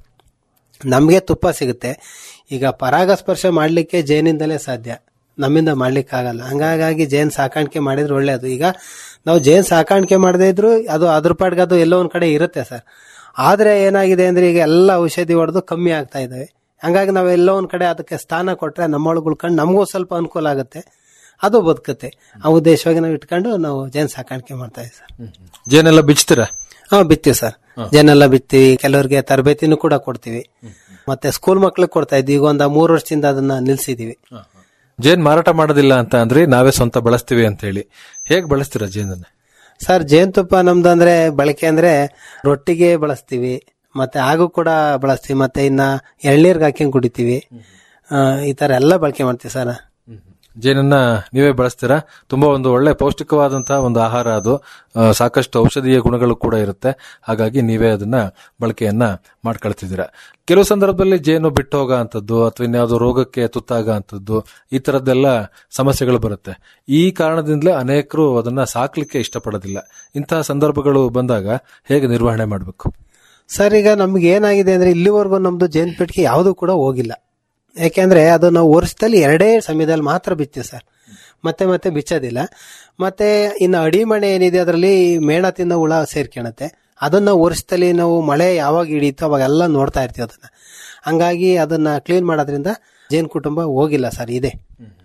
ನಮಗೆ ತುಪ್ಪ ಸಿಗುತ್ತೆ ಈಗ ಪರಾಗಸ್ಪರ್ಶ ಮಾಡ್ಲಿಕ್ಕೆ ಜೇನಿಂದಲೇ ಸಾಧ್ಯ ನಮ್ಮಿಂದ ಮಾಡ್ಲಿಕ್ಕೆ ಆಗಲ್ಲ ಹಂಗಾಗಿ ಜೇನ್ ಸಾಕಾಣಿಕೆ ಮಾಡಿದ್ರೆ ಒಳ್ಳೇದು ಈಗ ನಾವು ಜೇನ್ ಸಾಕಾಣಿಕೆ ಮಾಡದೇ ಇದ್ರು ಅದು ಅದ್ರ ಪಾಡ್ಗೆ ಅದು ಎಲ್ಲೋ ಒಂದ್ ಕಡೆ ಇರುತ್ತೆ ಸರ್ ಆದ್ರೆ ಏನಾಗಿದೆ ಅಂದ್ರೆ ಈಗ ಎಲ್ಲ ಔಷಧಿ ಹೊಡೆದು ಕಮ್ಮಿ ಆಗ್ತಾ ಇದಾವೆ ಹಂಗಾಗಿ ನಾವು ಎಲ್ಲೋ ಒಂದ್ ಕಡೆ ಅದಕ್ಕೆ ಸ್ಥಾನ ಕೊಟ್ರೆ ನಮ್ಮೊಳಗೆ ಕಂಡು ನಮಗೂ ಸ್ವಲ್ಪ ಅನುಕೂಲ ಆಗುತ್ತೆ ಅದು ಬದುಕುತ್ತೆ ಆ ಉದ್ದೇಶವಾಗಿ ನಾವು ಇಟ್ಕೊಂಡು ನಾವು ಜೇನ್ ಸಾಕಾಣಿಕೆ ಮಾಡ್ತಾ ಇದ್ದೀವಿ ಸರ್ ಜೇನೆಲ್ಲ ಬಿಚ್ತೀರಾ ಹಾ ಬಿತ್ತೀವಿ ಸರ್ ಜೇನೆಲ್ಲ ಬಿತ್ತೀವಿ ಕೆಲವರಿಗೆ ತರಬೇತಿನೂ ಕೂಡ ಕೊಡ್ತೀವಿ ಮತ್ತೆ ಸ್ಕೂಲ್ ಮಕ್ಳಿಗೆ ಕೊಡ್ತಾ ಇದ್ವಿ ಈಗ ಒಂದ ಮೂರು ವರ್ಷದಿಂದ ಅದನ್ನ ನಿಲ್ಸಿದೀವಿ ಜೇನ್ ಮಾರಾಟ ಮಾಡೋದಿಲ್ಲ ಅಂತ ಅಂದ್ರೆ ನಾವೇ ಸ್ವಂತ ಬಳಸ್ತೀವಿ ಅಂತ ಹೇಳಿ ಹೇಗ್ ಬಳಸ್ತೀರಾ ಜೇನನ್ನ ಸರ್ ಜೇನುತುಪ್ಪ ನಮ್ದಂದ್ರೆ ಬಳಕೆ ಅಂದ್ರೆ ರೊಟ್ಟಿಗೆ ಬಳಸ್ತೀವಿ ಮತ್ತೆ ಹಾಗೂ ಕೂಡ ಬಳಸ್ತೀವಿ ಮತ್ತೆ ಇನ್ನ ಎಳ್ನೀರ್ಗೆ ಹಾಕ್ಯಂಡ್ ಕುಡಿತೀವಿ ಆ, ಈ ತರ ಎಲ್ಲ ಬಳಕೆ ಮಾಡ್ತೀವಿ ಸರ್ ಜೇನನ್ನ ನೀವೇ ಬಳಸ್ತೀರಾ ತುಂಬಾ ಒಂದು ಒಳ್ಳೆ ಪೌಷ್ಟಿಕವಾದಂತಹ ಒಂದು ಆಹಾರ ಅದು ಆ, ಸಾಕಷ್ಟು ಔಷಧೀಯ ಗುಣಗಳು ಕೂಡ ಇರುತ್ತೆ ಹಾಗಾಗಿ ನೀವೇ ಅದನ್ನ ಬಳಕೆಯನ್ನ ಮಾಡ್ಕೊಳ್ತಿದ್ದೀರಾ ಕೆಲವು ಸಂದರ್ಭದಲ್ಲಿ ಜೇನು ಬಿಟ್ಟು ಹೋಗೋ ಅಂತದ್ದು ಅಥವಾ ಇನ್ಯಾವುದೋ ರೋಗಕ್ಕೆ ತುತ್ತಾಗ ಅಂತದ್ದು ಈ ತರದ್ದೆಲ್ಲ ಸಮಸ್ಯೆಗಳು ಬರುತ್ತೆ ಈ ಕಾರಣದಿಂದಲೇ ಅನೇಕರು ಅದನ್ನ ಸಾಕ್ಲಿಕ್ಕೆ ಇಷ್ಟಪಡೋದಿಲ್ಲ ಇಂತಹ ಸಂದರ್ಭಗಳು ಬಂದಾಗ ಹೇಗೆ ನಿರ್ವಹಣೆ ಮಾಡಬೇಕು ಸರ್ ಈಗ ನಮ್ಗೆ ಏನಾಗಿದೆ ಅಂದ್ರೆ ಇಲ್ಲಿವರೆಗೂ ನಮ್ದು ಜೇನ್ ಪೆಟ್ಟಿಗೆ ಯಾವುದು ಕೂಡ ಹೋಗಿಲ್ಲ ಯಾಕೆಂದ್ರೆ ಅದು ನಾವು ವರ್ಷದಲ್ಲಿ ಎರಡೇ ಸಮಯದಲ್ಲಿ ಮಾತ್ರ ಬಿತ್ತೀವಿ ಸರ್ ಮತ್ತೆ ಮತ್ತೆ ಬಿಚ್ಚೋದಿಲ್ಲ ಮತ್ತೆ ಇನ್ನು ಅಡಿಮಣೆ ಏನಿದೆ ಅದರಲ್ಲಿ ಮೇಣ ತಿನ್ನೋ ಹುಳ ಸೇರ್ಕೊಳತ್ತೆ ಅದನ್ನ ವರ್ಷದಲ್ಲಿ ನಾವು ಮಳೆ ಯಾವಾಗ ಹಿಡಿಯುತ್ತೋ ಅವಾಗೆಲ್ಲ ನೋಡ್ತಾ ಇರ್ತೀವಿ ಅದನ್ನ ಹಂಗಾಗಿ ಅದನ್ನ ಕ್ಲೀನ್ ಮಾಡೋದ್ರಿಂದ ಜೇನ್ ಕುಟುಂಬ ಹೋಗಿಲ್ಲ ಸರ್ ಇದೆ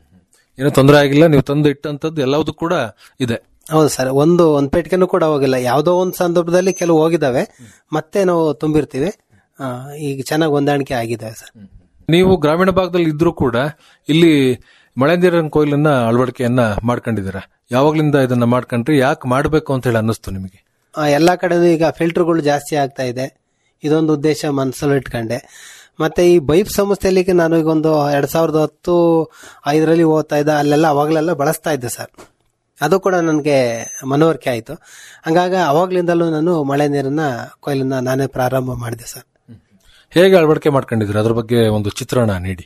ಏನೂ ತೊಂದರೆ ಆಗಿಲ್ಲ ನೀವು ತಂದು ಇಟ್ಟಂತದ್ದು ಎಲ್ಲವೂ ಕೂಡ ಇದೆ ಹೌದು ಸರ್ ಒಂದು ಒಂದ್ ಪೆಟ್ಟಿಗೆನೂ ಕೂಡ ಹೋಗಿಲ್ಲ ಯಾವುದೋ ಒಂದು ಸಂದರ್ಭದಲ್ಲಿ ಕೆಲವು ಹೋಗಿದಾವೆ ಮತ್ತೆ ನಾವು ತುಂಬಿರ್ತೀವಿ ಆ, ಈಗ ಚೆನ್ನಾಗಿ ಹೊಂದಾಣಿಕೆ ಆಗಿದ್ದಾವೆ ಸರ್ ನೀವು ಗ್ರಾಮೀಣ ಭಾಗದಲ್ಲಿ ಇದ್ರೂ ಕೂಡ ಇಲ್ಲಿ ಮಳೆ ನೀರಿನ ಕೊಯ್ಲನ್ನ ಅಳವಡಿಕೆಯನ್ನ ಮಾಡ್ಕೊಂಡಿದ್ದೀರಾ ಯಾವಾಗ್ಲಿಂದ ಇದನ್ನ ಮಾಡ್ಕೊಂಡ್ರಿ ಯಾಕೆ ಮಾಡ್ಬೇಕು ಅಂತ ಹೇಳಿ ಅನ್ನಿಸ್ತು ನಿಮಗೆ ಆ, ಎಲ್ಲಾ ಕಡೆನೂ ಈಗ ಫಿಲ್ಟರ್ಗಳು ಜಾಸ್ತಿ ಆಗ್ತಾ ಇದೆ ಇದೊಂದು ಉದ್ದೇಶ ಮನಸ್ಸಲ್ಲಿ ಇಟ್ಕೊಂಡೆ ಮತ್ತೆ ಈ ಬೈಪ್ ಸಂಸ್ಥೆಯಲ್ಲಿ ನಾನು ಈಗ ಒಂದು ಎರಡ್ ಸಾವಿರದ ಹತ್ತು ಐದರಲ್ಲಿ ಓದ್ತಾ ಇದ್ದೆ ಅಲ್ಲೆಲ್ಲ ಅವಾಗಲೆಲ್ಲ ಬಳಸ್ತಾ ಇದ್ದೆ ಸರ್ ಅದು ಕೂಡ ನನಗೆ ಮನವರಿಕೆ ಆಯಿತು ಹಂಗಾಗಿ ಅವಾಗ್ಲಿಂದಲೂ ನಾನು ಮಳೆ ನೀರನ್ನ ಕೊಯ್ಲನ್ನ ನಾನೇ ಪ್ರಾರಂಭ ಮಾಡಿದೆ ಸರ್ ಹೇಗೆ ಅಳವಡಿಕೆ ಮಾಡ್ಕೊಂಡಿದ್ದೀರಾ ಅದ್ರ ಬಗ್ಗೆ ಒಂದು ಚಿತ್ರಣ ನೀಡಿ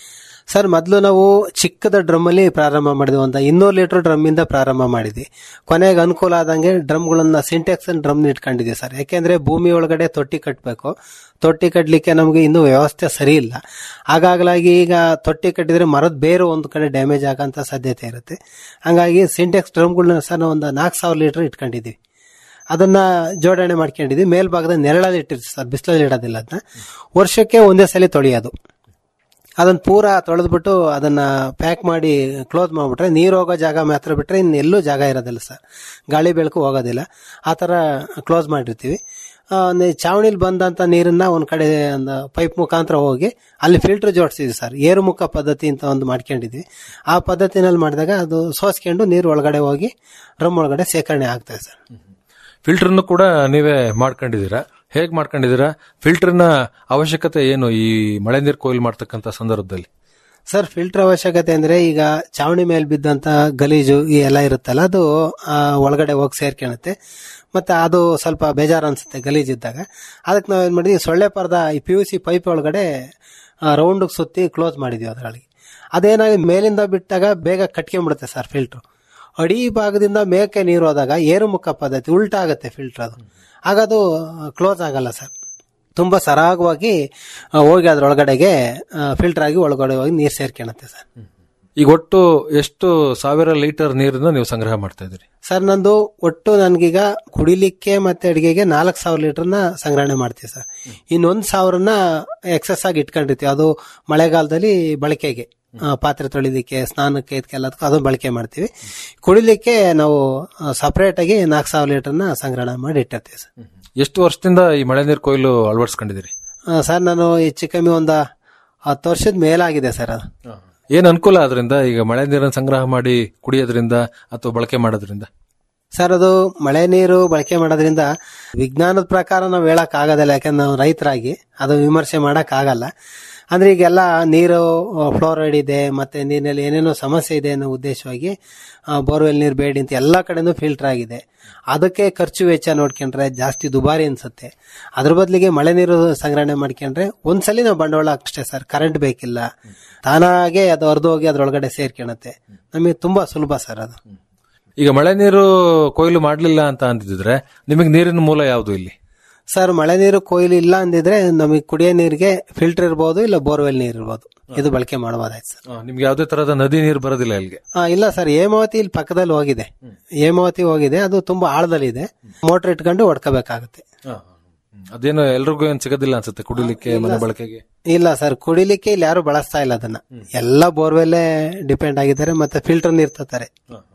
ಸರ್ ಮೊದಲು ನಾವು ಚಿಕ್ಕದ ಡ್ರಮ್ ಅಲ್ಲಿ ಪ್ರಾರಂಭ ಮಾಡಿದ್ವಿ ಒಂದು ಇನ್ನೂರು ಲೀಟರ್ ಡ್ರಮ್ ಇಂದ ಪ್ರಾರಂಭ ಮಾಡಿದ್ವಿ ಕೊನೆಗೆ ಅನುಕೂಲ ಆದಂಗೆ ಡ್ರಮ್ಗಳನ್ನ ಸಿಂಟೆಕ್ಸ್ ಡ್ರಮ್ ಇಟ್ಕೊಂಡಿದ್ವಿ ಸರ್ ಯಾಕೆಂದ್ರೆ ಭೂಮಿ ಒಳಗಡೆ ತೊಟ್ಟಿ ಕಟ್ಟಬೇಕು ತೊಟ್ಟಿ ಕಟ್ಟಲಿಕ್ಕೆ ನಮಗೆ ಇನ್ನೂ ವ್ಯವಸ್ಥೆ ಸರಿ ಇಲ್ಲ ಹಾಗಾಗಲಾಗಿ ಈಗ ತೊಟ್ಟಿ ಕಟ್ಟಿದ್ರೆ ಮರದ ಬೇರು ಒಂದು ಕಡೆ ಡ್ಯಾಮೇಜ್ ಆಗಂತ ಸಾಧ್ಯತೆ ಇರುತ್ತೆ ಹಂಗಾಗಿ ಸಿಂಟೆಕ್ಸ್ ಡ್ರಮ್ಗಳನ್ನ ಸರ್ ನಾವು ಒಂದು ನಾಲ್ಕು ಸಾವಿರ ಲೀಟರ್ ಇಟ್ಕೊಂಡಿದ್ವಿ ಅದನ್ನ ಜೋಡಣೆ ಮಾಡ್ಕೊಂಡಿದ್ವಿ ಮೇಲ್ಭಾಗದ ನೆರಳಲ್ಲಿ ಇಟ್ಟಿರ್ತೀವಿ ಸರ್ ಬಿಸಿಲಲ್ಲಿ ಇಡೋದಿಲ್ಲ ಅದನ್ನ ವರ್ಷಕ್ಕೆ ಒಂದೇ ಸಲ ತೊಳೆಯೋದು ಅದನ್ನ ಪೂರ ತೊಳೆದ್ಬಿಟ್ಟು ಅದನ್ನ ಪ್ಯಾಕ್ ಮಾಡಿ ಕ್ಲೋಸ್ ಮಾಡ್ಬಿಟ್ರೆ ನೀರು ಹೋಗೋ ಜಾಗ ಮಾತ್ರ ಬಿಟ್ರೆ ಇನ್ನು ಎಲ್ಲೂ ಜಾಗ ಇರೋದಿಲ್ಲ ಸರ್ ಗಾಳಿ ಬೆಳಕು ಹೋಗೋದಿಲ್ಲ ಆ ಥರ ಕ್ಲೋಸ್ ಮಾಡಿರ್ತೀವಿ ಆ, ಒಂದು ಚಾವಣಿಲಿ ಬಂದಂತ ನೀರನ್ನ ಒಂದ್ ಕಡೆ ಒಂದು ಪೈಪ್ ಮುಖಾಂತರ ಹೋಗಿ ಅಲ್ಲಿ ಫಿಲ್ಟರ್ ಜೋಡಿಸಿದ್ವಿ ಸರ್ ಏರುಮುಖ ಪದ್ಧತಿ ಅಂತ ಒಂದು ಮಾಡ್ಕೊಂಡಿದ್ವಿ ಆ ಪದ್ಧತಿನಲ್ಲಿ ಮಾಡಿದಾಗ ಅದು ಸೋಸ್ಕೊಂಡು ನೀರು ಒಳಗಡೆ ಹೋಗಿ ಡ್ರಮ್ ಒಳಗಡೆ ಸೇಕರಣೆ ಆಗ್ತದೆ ಸರ್ ಫಿಲ್ಟರ್ನು ಕೂಡ ನೀವೇ ಮಾಡ್ಕೊಂಡಿದ್ದೀರಾ ಹೇಗೆ ಮಾಡ್ಕೊಂಡಿದ್ದೀರಾ ಫಿಲ್ಟರ್ನ ಅವಶ್ಯಕತೆ ಏನು ಈ ಮಳೆ ನೀರು ಕೊಯ್ಲು ಮಾಡ್ತಕ್ಕಂಥ ಸಂದರ್ಭದಲ್ಲಿ ಸರ್ ಫಿಲ್ಟರ್ ಅವಶ್ಯಕತೆ ಅಂದ್ರೆ ಈಗ ಚಾವಣಿ ಮೇಲೆ ಬಿದ್ದಂತ ಗಲೀಜು ಈ ಎಲ್ಲ ಇರುತ್ತಲ್ಲ ಅದು ಆ, ಒಳಗಡೆ ಹೋಗಿ ಸೇರ್ಕೊಳುತ್ತೆ ಮತ್ತೆ ಅದು ಸ್ವಲ್ಪ ಬೇಜಾರು ಅನ್ಸುತ್ತೆ ಗಲೀಜಿದ್ದಾಗ ಅದಕ್ಕೆ ನಾವ್ ಏನ್ ಮಾಡಿದ್ವಿ ಸೊಳ್ಳೆ ಪರ್ದ ಈ ಪಿ ಯು ಸಿ ಪೈಪ್ ಒಳಗಡೆ ರೌಂಡ್ ಸುತ್ತಿ ಕ್ಲೋಸ್ ಮಾಡಿದ್ವಿ ಅದರೊಳಗೆ ಅದೇನಾಗಿ ಮೇಲಿಂದ ಬಿಟ್ಟಾಗ ಬೇಗ ಕಟ್ಕೊಂಡ್ಬಿಡುತ್ತೆ ಸರ್ ಫಿಲ್ಟರ್ ಅಡಿ ಭಾಗದಿಂದ ಮೇಕೆ ನೀರು ಹೋದಾಗ ಏರುಮುಖ ಪದ್ಧತಿ ಉಲ್ಟಾ ಆಗುತ್ತೆ ಫಿಲ್ಟರ್ ಅದು ಆಗ ಅದು ಕ್ಲೋಸ್ ಆಗಲ್ಲ ಸರ್ ತುಂಬಾ ಸರಾಗವಾಗಿ ಆ, ಹೋಗಿ ಅದ್ರೊಳಗಡೆಗೆ ಫಿಲ್ಟರ್ ಆಗಿ ಒಳಗಡೆ ಹೋಗಿ ನೀರು ಸೇರ್ಕೊಳುತ್ತೆ ಸರ್ ಈಗ ಒಟ್ಟು ಎಷ್ಟು ಸಾವಿರ ಲೀಟರ್ ನೀರನ್ನ ನೀವು ಸಂಗ್ರಹ ಮಾಡ್ತಾ ಇದ್ದೀರಿ ಸರ್ ನಂದು ಒಟ್ಟು ನನ್ಗೀಗ ಕುಡಿಲಿಕ್ಕೆ ಮತ್ತೆ ಅಡಿಗೆಗೆ ನಾಲ್ಕು ಸಾವಿರ ಲೀಟರ್ನ ಸಂಗ್ರಹಣೆ ಮಾಡ್ತೀವಿ ಸರ್ ಇನ್ನೊಂದ್ ಸಾವಿರನ ಎಕ್ಸಸ್ ಆಗಿ ಇಟ್ಕೊಂಡಿರ್ತೀವಿ ಅದು ಮಳೆಗಾಲದಲ್ಲಿ ಬಳಕೆಗೆ ಆ, ಪಾತ್ರೆ ತೊಳಿಲಿಕ್ಕೆ ಸ್ನಾನಕ್ಕೆ ಇದಕ್ಕೆಲ್ಲದಕ್ಕೂ ಅದು ಬಳಕೆ ಮಾಡ್ತೀವಿ ಕುಡಿಲಿಕ್ಕೆ ನಾವು ಸಪರೇಟ್ ಆಗಿ ನಾಲ್ಕು ಸಾವಿರ ಲೀಟರ್ನ ಸಂಗ್ರಹಣೆ ಮಾಡಿ ಇಟ್ಟಿರ್ತೀವಿ ಸರ್ ಎಷ್ಟು ವರ್ಷದಿಂದ ಈ ಮಳೆ ನೀರು ಕೊಯ್ಲು ಅಳವಡಿಸ್ಕೊಂಡಿದ್ದೀರಿ ಆ, ಸರ್ ನಾನು ಹೆಚ್ಚು ಕಮ್ಮಿ ಒಂದು ಹತ್ತು ವರ್ಷದ ಮೇಲಾಗಿದೆ ಸರ್ ಅದು ಏನ್ ಅನುಕೂಲ ಅದರಿಂದ ಈಗ ಮಳೆ ನೀರನ್ನು ಸಂಗ್ರಹ ಮಾಡಿ ಕುಡಿಯೋದ್ರಿಂದ ಅಥವಾ ಬಳಕೆ ಮಾಡೋದ್ರಿಂದ ಸರ್ ಅದು ಮಳೆ ನೀರು ಬಳಕೆ ಮಾಡೋದ್ರಿಂದ ವಿಜ್ಞಾನದ ಪ್ರಕಾರ ನಾವು ಹೇಳಕ್ ಆಗೋದಿಲ್ಲ ಯಾಕಂದ್ರೆ ನಾವು ರೈತರಾಗಿ ಅದು ವಿಮರ್ಶೆ ಮಾಡಕ್ ಆಗಲ್ಲ ಅಂದ್ರೆ ಈಗೆಲ್ಲ ನೀರು ಫ್ಲೋರೈಡ್ ಇದೆ ಮತ್ತೆ ನೀರಿನಲ್ಲಿ ಏನೇನೋ ಸಮಸ್ಯೆ ಇದೆ ಅನ್ನೋ ಉದ್ದೇಶವಾಗಿ ಬೋರ್ವೆಲ್ ನೀರು ಬೇಡಿ ಅಂತ ಎಲ್ಲಾ ಕಡೆನೂ ಫಿಲ್ಟರ್ ಆಗಿದೆ ಅದಕ್ಕೆ ಖರ್ಚು ವೆಚ್ಚ ನೋಡ್ಕೊಂಡ್ರೆ ಜಾಸ್ತಿ ದುಬಾರಿ ಅನ್ಸುತ್ತೆ ಅದ್ರ ಬದಲಿಗೆ ಮಳೆ ನೀರು ಸಂಗ್ರಹಣೆ ಮಾಡ್ಕೊಂಡ್ರೆ ಒಂದ್ಸಲಿ ನಾವು ಬಂಡವಾಳ ಅಷ್ಟೇ ಸರ್ ಕರೆಂಟ್ ಬೇಕಿಲ್ಲ ತಾನಾಗೆ ಅದು ಹರಿದು ಹೋಗಿ ಅದ್ರೊಳಗಡೆ ಸೇರ್ಕೊಳತ್ತೆ ನಮಗೆ ತುಂಬಾ ಸುಲಭ ಸರ್ ಅದು ಈಗ ಮಳೆ ನೀರು ಕೊಯ್ಲು ಮಾಡ್ಲಿಲ್ಲ ಅಂತ ಅಂತಿದ್ರೆ ನಿಮಗೆ ನೀರಿನ ಮೂಲ ಯಾವುದು ಇಲ್ಲಿ ಸರ್ ಮಳೆ ನೀರು ಕೊಯ್ಲು ಇಲ್ಲ ಅಂದಿದ್ರೆ ನಮಗೆ ಕುಡಿಯೋ ನೀರಿಗೆ ಫಿಲ್ಟರ್ ಇರ್ಬೋದು ಇಲ್ಲ ಬೋರ್ವೆಲ್ ನೀರು ಇರ್ಬೋದು ಇದು ಬಳಕೆ ಮಾಡಬಹುದಾಯ್ತು ಸರ್ ಆ, ನಿಮ್ಗೆ ಯಾವುದೇ ತರಹದ ನದಿ ನೀರು ಬರೋದಿಲ್ಲ ಇಲ್ಲಿಗೆ ಆ, ಇಲ್ಲ ಸರ್ ಹೇಮಾವತಿ ಇಲ್ಲಿ ಪಕ್ಕದಲ್ಲಿ ಹೋಗಿದೆ ಹೇಮಾವತಿ ಹೋಗಿದೆ ಅದು ತುಂಬಾ ಆಳದಲ್ಲಿದೆ ಮೋಟರ್ ಇಟ್ಕೊಂಡು ಹೊಡ್ಕೋಬೇಕಾಗುತ್ತೆ ಅದೇನು ಎಲ್ರಿಗೂ ಏನ್ ಸಿಗೋದಿಲ್ಲ ಅನ್ಸುತ್ತೆ ಕುಡಿಲಿಕ್ಕೆ ಮನೆ ಬಳಕೆಗೆ ಇಲ್ಲ ಸರ್ ಕುಡಿಲಿಕ್ಕೆ ಇಲ್ಲಿ ಯಾರು ಬಳಸ್ತಾ ಇಲ್ಲ ಅದನ್ನ ಎಲ್ಲ ಬೋರ್ವೆಲ್ಲೇ ಡಿಪೆಂಡ್ ಆಗಿದ್ದಾರೆ ಮತ್ತೆ ಫಿಲ್ಟರ್ ನೀರ್ ತರ್ತಾರೆ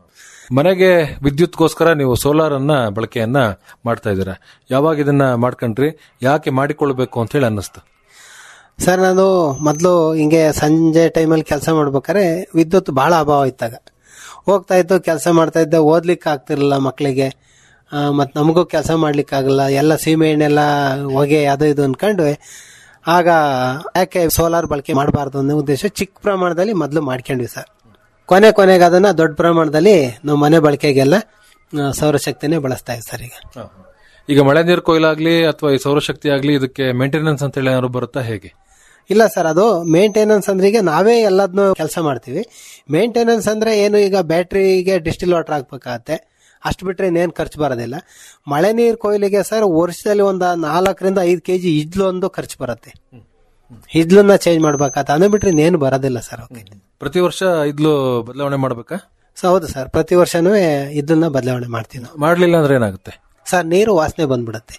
ಮನೆಗೆ ವಿದ್ಯುತ್ಗೋಸ್ಕರ ನೀವು ಸೋಲಾರ್ ಅನ್ನ ಬಳಕೆಯನ್ನ ಮಾಡ್ತಾ ಇದ್ದೀರಾ ಯಾವಾಗ ಇದನ್ನ ಮಾಡ್ಕೊಂಡ್ರಿ ಯಾಕೆ ಮಾಡಿಕೊಳ್ಬೇಕು ಅಂತ ಹೇಳಿ ಅನ್ನಿಸ್ತು ಸರ್ ನಾನು ಮೊದಲು ಹಿಂಗೆ ಸಂಜೆ ಟೈಮಲ್ಲಿ ಕೆಲಸ ಮಾಡ್ಬೇಕಾದ್ರೆ ವಿದ್ಯುತ್ ಬಹಳ ಅಭಾವ ಇತ್ತಾಗ ಹೋಗ್ತಾ ಇತ್ತು ಕೆಲಸ ಮಾಡ್ತಾ ಇದ್ದೆ ಓದ್ಲಿಕ್ಕೆ ಆಗ್ತಿರ್ಲಿಲ್ಲ ಮಕ್ಕಳಿಗೆ ಮತ್ತು ನಮಗೂ ಕೆಲಸ ಮಾಡ್ಲಿಕ್ಕೆ ಆಗಲ್ಲ ಎಲ್ಲ ಸೀಮೆ ಎಣ್ಣೆಲ್ಲ ಹೊಗೆ ಅದು ಇದು ಅನ್ಕೊಂಡು ಆಗ ಯಾಕೆ ಸೋಲಾರ್ ಬಳಕೆ ಮಾಡಬಾರ್ದು ಅನ್ನೋ ಉದ್ದೇಶ ಚಿಕ್ಕ ಪ್ರಮಾಣದಲ್ಲಿ ಮೊದಲು ಮಾಡ್ಕೊಂಡ್ವಿ ಸರ್ ಕೊನೆ ಕೊನೆಗೆ ಅದನ್ನ ದೊಡ್ಡ ಪ್ರಮಾಣದಲ್ಲಿ ನಾವು ಮನೆ ಬಳಕೆಗೆಲ್ಲ ಆ, ಸೌರಶಕ್ತಿನೇ ಬಳಸ್ತಾ ಇದ್ದೀವಿ ಸರ್ ಈಗ ಈಗ ಮಳೆ ನೀರು ಕೊಯ್ಲಾಗ್ಲಿ ಅಥವಾ ಈ ಸೌರಶಕ್ತಿ ಆಗ್ಲಿ ಇದಕ್ಕೆ ಮೇಂಟೆನೆನ್ಸ್ ಅಂತ ಹೇಳಿ ಏನಾದ್ರು ಬರುತ್ತಾ ಹೇಗೆ ಇಲ್ಲ ಸರ್ ಅದು ಮೇಂಟೆನೆನ್ಸ್ ಅಂದ್ರೆ ಈಗ ನಾವೇ ಎಲ್ಲದನ್ನು ಕೆಲಸ ಮಾಡ್ತೀವಿ ಮೇಂಟೆನೆನ್ಸ್ ಅಂದ್ರೆ ಏನು ಈಗ ಬ್ಯಾಟ್ರಿಗೆ ಡಿಸ್ಟಿಲ್ ವಾಟರ್ ಹಾಕ್ಬೇಕಾಗತ್ತೆ ಅಷ್ಟು ಬಿಟ್ರೆ ಇನ್ನೇನು ಖರ್ಚು ಬರೋದಿಲ್ಲ ಮಳೆ ನೀರು ಕೊಯ್ಲಿಗೆ ಸರ್ ವರ್ಷದಲ್ಲಿ ಒಂದು ನಾಲ್ಕರಿಂದ ಐದು ಕೆಜಿ ಇಜ್ಲು ಒಂದು ಖರ್ಚು ಬರುತ್ತೆ ಇಜ್ಲನ್ನ ಚೇಂಜ್ ಮಾಡ್ಬೇಕಾಗತ್ತೆ ಅದನ್ನ ಬಿಟ್ರೆ ಇನ್ನೇನು ಬರೋದಿಲ್ಲ ಸರ್ ಅವಕ್ಕೆ ಪ್ರತಿ ವರ್ಷ ಇದ್ಲು ಬದಲಾವಣೆ ಮಾಡ್ಬೇಕಾ ಸೊ ಹೌದು ಸರ್ ಪ್ರತಿ ವರ್ಷನೂ ಇದನ್ನ ಬದಲಾವಣೆ ಮಾಡ್ತೀವಿ ನಾವು ಮಾಡ್ಲಿಲ್ಲ ಅಂದ್ರೆ ಏನಾಗುತ್ತೆ ಸರ್ ನೀರು ವಾಸನೆ ಬಂದ್ಬಿಡುತ್ತೆ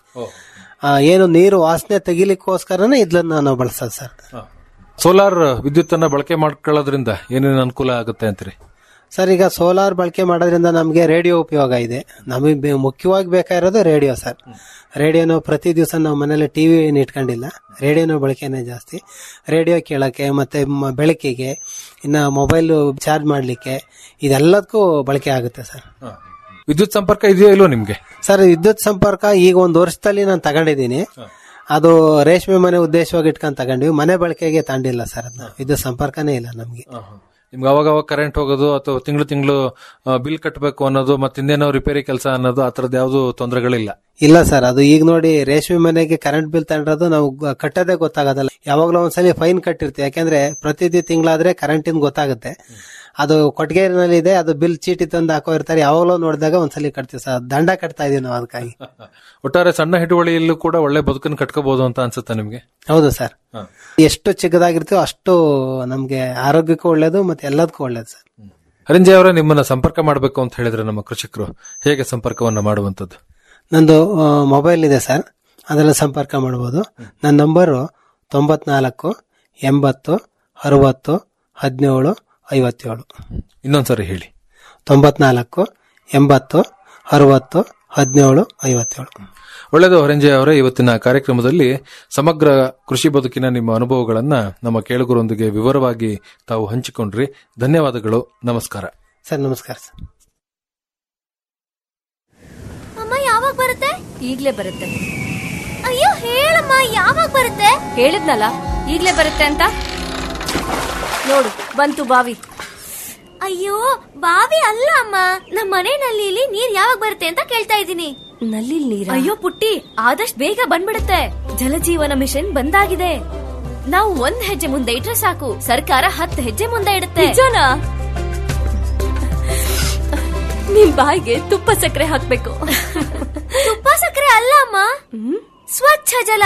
ಆ, ಏನು ನೀರು ವಾಸನೆ ತೆಗಿಲಿಕ್ಕೋಸ್ಕರನೇ ಇದನ್ನ ನಾವು ಬಳಸೋದು ಸರ್ ಸೋಲಾರ್ ವಿದ್ಯುತ್ ಅನ್ನ ಬಳಕೆ ಮಾಡ್ಕೊಳ್ಳೋದ್ರಿಂದ ಏನೇನು ಅನುಕೂಲ ಆಗುತ್ತೆ ಅಂತೀರಿ ಸರ್ ಈಗ ಸೋಲಾರ್ ಬಳಕೆ ಮಾಡೋದ್ರಿಂದ ನಮಗೆ ರೇಡಿಯೋ ಉಪಯೋಗ ಇದೆ ನಮಗೆ ಬೆ- ಮುಖ್ಯವಾಗಿ ಬೇಕಾಗಿರೋದು ರೇಡಿಯೋ ಸರ್ ರೇಡಿಯೋನು ಪ್ರತಿ ದಿವಸ ನಾವು ಮನೇಲಿ ಟಿವಿ ಇಟ್ಕೊಂಡಿಲ್ಲ ರೇಡಿಯೋನು ಬಳಕೆನೇ ಜಾಸ್ತಿ ರೇಡಿಯೋ ಕೇಳಕ್ಕೆ ಮತ್ತೆ ಮ- ಬೆಳಕಿಗೆ ಇನ್ನ ಮೊಬೈಲ್ ಚಾರ್ಜ್ ಮಾಡ್ಲಿಕ್ಕೆ ಇದೆಲ್ಲದಕ್ಕೂ ಬಳಕೆ ಆಗುತ್ತೆ ಸರ್ ವಿದ್ಯುತ್ ಸಂಪರ್ಕ ಇದೆಯೋ ಇಲ್ವೋ ನಿಮ್ಗೆ ಸರ್ ವಿದ್ಯುತ್ ಸಂಪರ್ಕ ಈಗ ಒಂದು ವರ್ಷದಲ್ಲಿ ನಾನು ತಗೊಂಡಿದ್ದೀನಿ ಅದು ರೇಷ್ಮೆ ಮನೆ ಉದ್ದೇಶವಾಗಿ ಇಟ್ಕೊಂಡು ತಗೊಂಡ್ವಿ ಮನೆ ಬಳಕೆಗೆ ತಗೊಂಡಿಲ್ಲ ಸರ್ ಅದನ್ನ ವಿದ್ಯುತ್ ಸಂಪರ್ಕನೇ ಇಲ್ಲ ನಮಗೆ ನಿಮ್ಗೆ ಅವಾಗ ಅವಾಗ ಕರೆಂಟ್ ಹೋಗೋದು ಅಥವಾ ತಿಂಗಳು ತಿಂಗಳು ಬಿಲ್ ಕಟ್ಟಬೇಕು ಅನ್ನೋದು ಮತ್ತೆ ಇನ್ನೇನೋ ರಿಪೇರಿ ಕೆಲಸ ಅನ್ನೋದು ಆ ತರದ್ ಯಾವ್ದು ತೊಂದರೆಗಳಿಲ್ಲ ಇಲ್ಲ ಸರ್ ಅದು ಈಗ ನೋಡಿ ರೇಷ್ಮೆ ಮನೆಗೆ ಕರೆಂಟ್ ಬಿಲ್ ತಗೊಂಡ್ರದು ನಾವು ಗ- ಕಟ್ಟೋದೇ ಗೊತ್ತಾಗೋದಲ್ಲ ಯಾವಾಗಲೂ ಒಂದ್ಸಲಿ ಫೈನ್ ಕಟ್ಟಿರ್ತೀವಿ ಯಾಕಂದ್ರೆ ಪ್ರತಿ ತಿಂಗಳಾದ್ರೆ ಕರೆಂಟಿಂದ ಗೊತ್ತಾಗುತ್ತೆ ಅದು ಕೊಟ್ಟಿಗೆನಲ್ಲಿ ಇದೆ ಅದು ಬಿಲ್ ಚೀಟಿ ತಂದು ಹಾಕೋ ಇರ್ತಾರೆ ಯಾವಾಗಲೂ ನೋಡಿದಾಗ ಒಂದ್ಸಲಿ ಕಟ್ತೀವಿ ಸರ್ ದಂಡ ಕಟ್ತಾ ಇದೀವಿ ನಾವು ಅದಕ್ಕಾಗಿ ಒಟ್ಟಾರೆ ಸಣ್ಣ ಹಿಡುವಳಿಯಲ್ಲೂ ಕೂಡ ಒಳ್ಳೆ ಬದುಕನ್ನು ಕಟ್ಕೋಬಹುದು ಅಂತ ಅನ್ಸುತ್ತೆ ನಿಮ್ಗೆ ಹೌದು ಸರ್ ಎಷ್ಟು ಚಿಕ್ಕದಾಗಿರ್ತೀವೋ ಅಷ್ಟು ನಮ್ಗೆ ಆರೋಗ್ಯಕ್ಕೂ ಒಳ್ಳೇದು ಮತ್ತೆ ಎಲ್ಲದಕ್ಕೂ ಒಳ್ಳೇದು ಸರ್ ಹರಿಂಜಯ್ ಅವರೇ ನಿಮ್ಮನ್ನ ಸಂಪರ್ಕ ಮಾಡಬೇಕು ಅಂತ ಹೇಳಿದ್ರೆ ನಮ್ಮ ಕೃಷಿಕರು ಹೇಗೆ ಸಂಪರ್ಕವನ್ನ ಮಾಡುವಂತದ್ದು ನಂದು ಮೊಬೈಲ್ ಇದೆ ಸರ್ ಅದರಲ್ಲಿ ಸಂಪರ್ಕ ಮಾಡ್ಬೋದು ನನ್ನ ನಂಬರು ತೊಂಬತ್ನಾಲ್ಕು ಎಂಬತ್ತು ಅರವತ್ತು ಹದಿನೇಳು ಐವತ್ತೇಳು ಇನ್ನೊಂದ್ಸರಿ ಹೇಳಿ ತೊಂಬತ್ನಾಲ್ಕು ಎಂಬತ್ತು ಅರವತ್ತು ಹದಿನೇಳು ಐವತ್ತೇಳು ಒಳ್ಳೆಯದು ಹರಂಜಯ್ ಅವರೇ ಇವತ್ತಿನ ಕಾರ್ಯಕ್ರಮದಲ್ಲಿ ಸಮಗ್ರ ಕೃಷಿ ಬದುಕಿನ ನಿಮ್ಮ ಅನುಭವಗಳನ್ನ ನಮ್ಮ ಕೇಳುಗರೊಂದಿಗೆ ವಿವರವಾಗಿ ತಾವು ಹಂಚಿಕೊಂಡ್ರಿ ಧನ್ಯವಾದಗಳು ನಮಸ್ಕಾರ ಸರ್ ನಮಸ್ಕಾರ ಸರ್ ಅಮ್ಮ ಯಾವಾಗ ಬರುತ್ತೆ ಈಗ್ಲೇ ಬರುತ್ತೆ ಅಯ್ಯೋ ಹೇಳಮ್ಮ ಯಾವಾಗ ಬರುತ್ತೆ ಹೇಳಿದ್ನಲ್ಲ ಈಗ್ಲೇ ಬರುತ್ತೆ ಅಂತ ನೋಡು ಬಂತು ಬಾವಿ ಅಯ್ಯೋ ಬಾವಿ ಅಲ್ಲ ಅಮ್ಮ ನಮ್ಮ ಮನೆ ನಲ್ಲಿಲಿ ನೀರ್ ಯಾವಾಗ ಬರುತ್ತೆ ಅಂತ ಕೇಳ್ತಾ ಇದ್ದೀನಿ ನಲ್ಲಿ ನೀರ ಅಯ್ಯೋ ಪುಟ್ಟಿ ಆದಷ್ಟು ಬೇಗ ಬಂದ್ಬಿಡುತ್ತೆ ಜಲಜೀವನ ಮಿಷನ್ ಬಂದಾಗಿದೆ ನಾವು ಒಂದ್ ಹೆಜ್ಜೆ ಮುಂದೆ ಇಟ್ರೆ ಸಾಕು ಸರ್ಕಾರ ಹತ್ತು ಹೆಜ್ಜೆ ಮುಂದೆ ಇಡುತ್ತೆ ನಿಜನಾ ನಿಮ್ ಬಾಯಿಗೆ ತುಪ್ಪ ಸಕ್ಕರೆ ಹಾಕ್ಬೇಕು ತುಪ್ಪ ಸಕ್ಕರೆ ಅಲ್ಲ ಅಮ್ಮ ಸ್ವಚ್ಛ ಜಲ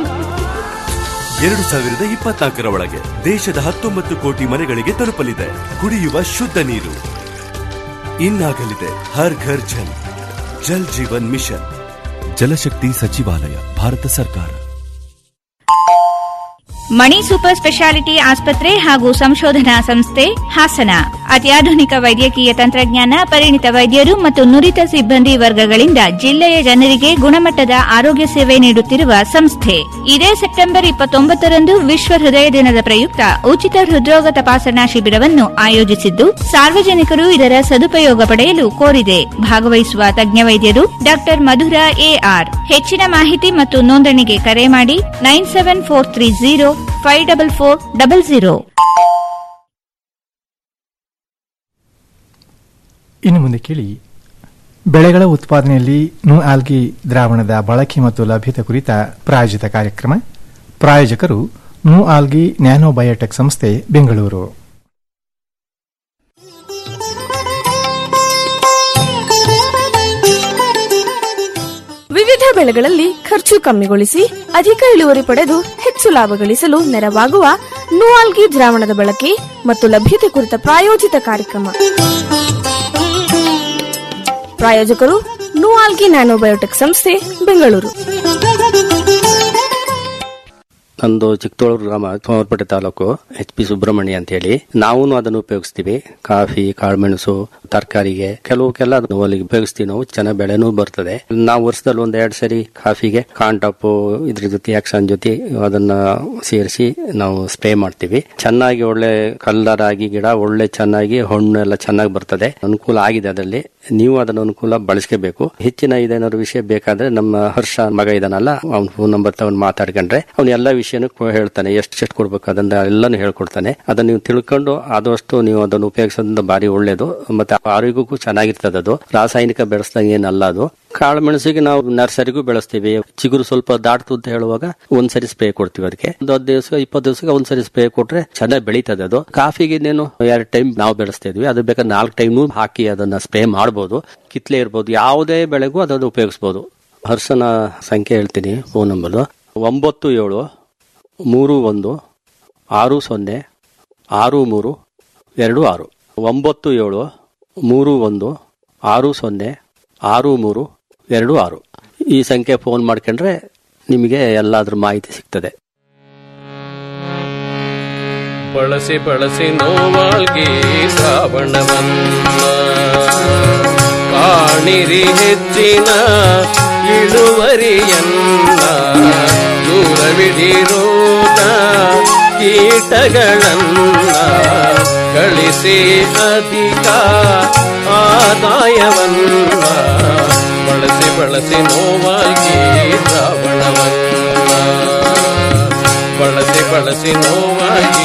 ಎರಡು ಸಾವಿರದ ಇಪ್ಪತ್ನಾಲ್ಕರ ಒಳಗೆ ದೇಶದ ಹತ್ತೊಂಬತ್ತು ಕೋಟಿ ಮನೆಗಳಿಗೆ ತಲುಪಲಿದೆ ಕುಡಿಯುವ ಶುದ್ಧ ನೀರು ಇನ್ನಾಗಲಿದೆ ಹರ್ ಘರ್ ಜಲ್ ಜಲ್ ಜೀವನ್ ಮಿಷನ್ ಜಲಶಕ್ತಿ ಸಚಿವಾಲಯ ಭಾರತ ಸರ್ಕಾರ ಮಣಿ ಸೂಪರ್ ಸ್ಪೆಷಾಲಿಟಿ ಆಸ್ಪತ್ರೆ ಹಾಗೂ ಸಂಶೋಧನಾ ಸಂಸ್ಥೆ ಹಾಸನ ಅತ್ಯಾಧುನಿಕ ವೈದ್ಯಕೀಯ ತಂತ್ರಜ್ಞಾನ ಪರಿಣಿತ ವೈದ್ಯರು ಮತ್ತು ನುರಿತ ಸಿಬ್ಬಂದಿ ವರ್ಗಗಳಿಂದ ಜಿಲ್ಲೆಯ ಜನರಿಗೆ ಗುಣಮಟ್ಟದ ಆರೋಗ್ಯ ಸೇವೆ ನೀಡುತ್ತಿರುವ ಸಂಸ್ಥೆ ಇದೇ ಸೆಪ್ಟೆಂಬರ್ ಇಪ್ಪತ್ತೊಂಬತ್ತರಂದು ವಿಶ್ವ ಹೃದಯ ದಿನದ ಪ್ರಯುಕ್ತ ಉಚಿತ ಹೃದ್ರೋಗ ತಪಾಸಣಾ ಶಿಬಿರವನ್ನು ಆಯೋಜಿಸಿದ್ದು ಸಾರ್ವಜನಿಕರು ಇದರ ಸದುಪಯೋಗ ಪಡೆಯಲು ಕೋರಿದೆ ಭಾಗವಹಿಸುವ ತಜ್ಞ ವೈದ್ಯರು ಡಾಕ್ಟರ್ ಮಧುರಾ ಎಆರ್ ಹೆಚ್ಚಿನ ಮಾಹಿತಿ ಮತ್ತು ನೋಂದಣಿಗೆ ಕರೆ ಮಾಡಿ nine seven four three zero five double four double zero ಇನ್ನು ಮುಂದೆ ಕೇಳಿ ಬೆಳೆಗಳ ಉತ್ಪಾದನೆಯಲ್ಲಿ ನು ಆಲ್ಗಿ ದ್ರಾವಣದ ಬಳಕೆ ಮತ್ತು ಲಭ್ಯತೆ ಕುರಿತ ಪ್ರಾಯೋಜಿತ ಕಾರ್ಯಕ್ರಮ ಪ್ರಾಯೋಜಕರು ನು ಆಲ್ಗಿ ನ್ಯಾನೋ ಬಯೋಟೆಕ್ ಸಂಸ್ಥೆ ಬೆಂಗಳೂರು ವಿವಿಧ ಬೆಳೆಗಳಲ್ಲಿ ಖರ್ಚು ಕಮ್ಮಿಗೊಳಿಸಿ ಅಧಿಕ ಇಳುವರಿ ಪಡೆದು ಹೆಚ್ಚು ಲಾಭ ಗಳಿಸಲು ನೆರವಾಗುವ ನುವಾಲ್ಗಿ ದ್ರಾವಣದ ಬಳಕೆ ಮತ್ತು ಲಭ್ಯತೆ ಕುರಿತ ಪ್ರಾಯೋಜಿತ ಕಾರ್ಯಕ್ರಮ ಪ್ರಾಯೋಜಕರು ನುವಾಲ್ಗಿ ನ್ಯಾನೋಬಯೋಟೆಕ್ ಸಂಸ್ಥೆ ಬೆಂಗಳೂರು ನಂದು ಚಿಕ್ಕತೋಳೂರು ಗ್ರಾಮ ಸೋಮವಾರಪೇಟೆ ತಾಲೂಕು ಎಚ್ ಪಿ ಸುಬ್ರಹ್ಮಣ್ಯ ಅಂತ ಹೇಳಿ ನಾವು ಅದನ್ನು ಉಪಯೋಗಿಸ್ತೀವಿ ಕಾಫಿ ಕಾಳುಮೆಣಸು ತರಕಾರಿಗೆ ಕೆಲವಕ್ಕೆಲ್ಲ ಅದು ಅಲ್ಲಿ ಉಪಯೋಗಿಸ್ತೀವಿ ನಾವು ಚೆನ್ನಾಗಿ ಬೆಳೆನೂ ಬರ್ತದೆ ನಾವು ವರ್ಷದಲ್ಲಿ ಒಂದ್ ಎರಡ್ ಸರಿ ಕಾಫಿಗೆ ಕಾಂಟಾಪ್ ಇದ್ರ ಜೊತೆ ಆಕ್ಷನ್ ಜೊತೆ ಅದನ್ನ ಸೇರಿಸಿ ನಾವು ಸ್ಪ್ರೇ ಮಾಡ್ತೀವಿ ಚೆನ್ನಾಗಿ ಒಳ್ಳೆ ಕಲ್ಲರ್ ಆಗಿ ಗಿಡ ಒಳ್ಳೆ ಚೆನ್ನಾಗಿ ಹಣ್ಣು ಎಲ್ಲ ಚೆನ್ನಾಗಿ ಬರ್ತದೆ ಅನುಕೂಲ ಆಗಿದೆ ಅದರಲ್ಲಿ ನೀವು ಅದನ್ನ ಅನುಕೂಲ ಬಳಸ್ಕೋಬೇಕು ಹೆಚ್ಚಿನ ಇದೇನಾದ್ರು ವಿಷಯ ಬೇಕಾದ್ರೆ ನಮ್ಮ ಹರ್ಷ ಮಗ ಇದಾನಲ್ಲ ಅವ್ನ ಫೋನ್ ನಂಬರ್ ತಗೊಂಡು ಮಾತಾಡ್ಕೊಂಡ್ರೆ ಅವ್ನು ಎಲ್ಲ ವಿಷಯನೂ ಕೊ- ಹೇಳ್ತಾನೆ ಎಷ್ಟು ಎಷ್ಟು ಕೊಡ್ಬೇಕು ಅದನ್ನ ಎಲ್ಲಾನು ಹೇಳ್ಕೊಡ್ತಾನೆ ಅದನ್ನ ನೀವು ತಿಳ್ಕೊಂಡು ಆದಷ್ಟು ನೀವು ಅದನ್ನು ಉಪಯೋಗಿಸೋದ್ರಿಂದ ಬಾರಿ ಒಳ್ಳೇದು ಮತ್ತೆ ಆರೋಗ್ಯಕ್ಕೂ ಚೆನ್ನಾಗಿರ್ತದೆ ಅದು ರಾಸಾಯನಿಕ ಬೆಳೆಸ್ದಂಗೆ ಏನಲ್ಲ ಅದು ಕಾಳು ಮೆಣಸಿಗೆ ನಾವು ನರ್ಸರಿಗೂ ಬೆಳೆಸ್ತೀವಿ ಚಿಗುರು ಸ್ವಲ್ಪ ದಾಟ್ತು ಅಂತ ಹೇಳುವಾಗ ಒಂದ್ಸರಿ ಸ್ಪ್ರೇ ಕೊಡ್ತೀವಿ ಅದಕ್ಕೆ ಒಂದು ಹತ್ತು ದಿವಸ ಇಪ್ಪತ್ತು ದಿವಸಕ್ಕೆ ಒಂದ್ಸರಿ ಸ್ಪ್ರೇ ಕೊಟ್ರೆ ಚೆನ್ನಾಗಿ ಬೆಳೀತದೆ ಅದು ಕಾಫಿಗೆ ಇನ್ನೇನು ಎರಡು ಟೈಮ್ ನಾವು ಬೆಳೆಸ್ತಾ ಇದ್ವಿ ಅದು ಬೇಕಾದ್ರೆ ನಾಲ್ಕು ಟೈಮ್ ಹಾಕಿ ಅದನ್ನ ಸ್ಪ್ರೇ ಮಾಡಬಹುದು ಕಿತ್ಲೆ ಇರ್ಬೋದು ಯಾವುದೇ ಬೆಳೆಗೂ ಅದನ್ನು ಉಪಯೋಗಿಸಬಹುದು ಹರ್ಷನ ಸಂಖ್ಯೆ ಹೇಳ್ತೀನಿ ಫೋನ್ ನಂಬರ್ ಒಂಬತ್ತು ಏಳು ಮೂರು ಒಂದು ಆರು ಸೊನ್ನೆ ಆರು ಮೂರು ಎರಡು ಆರು ಒಂಬತ್ತು ಏಳು ಮೂರು ಒಂದು ಆರು ಸೊನ್ನೆ ಆರು ಮೂರು ಎರಡು ಆರು ಈ ಸಂಖ್ಯೆ ಫೋನ್ ಮಾಡ್ಕೊಂಡ್ರೆ ನಿಮಗೆ ಎಲ್ಲಾದ್ರ ಮಾಹಿತಿ ಸಿಗ್ತದೆ ಬಳಸಿ ಬಳಸಿ ನೋವಾಲ್ಗಿ ಶ್ರಾವಣವನ್ನ ಕಾಣಿರಿ ಹೆಚ್ಚಿನ ಇಳುವರಿಯನ್ನ ದೂರವಿಡಿರೋದ ಕೀಟಗಳನ್ನ ಗಳಿಸಿ ಅಧಿಕ ಆದಾಯವನ್ನ ಬಳಸಿ ಬಳಸಿ ನೋವಾಗಿ ಶ್ರಾವಣವನ್ನ ಬಳಸಿ ಬಳಸಿ ನೋವಾಗಿ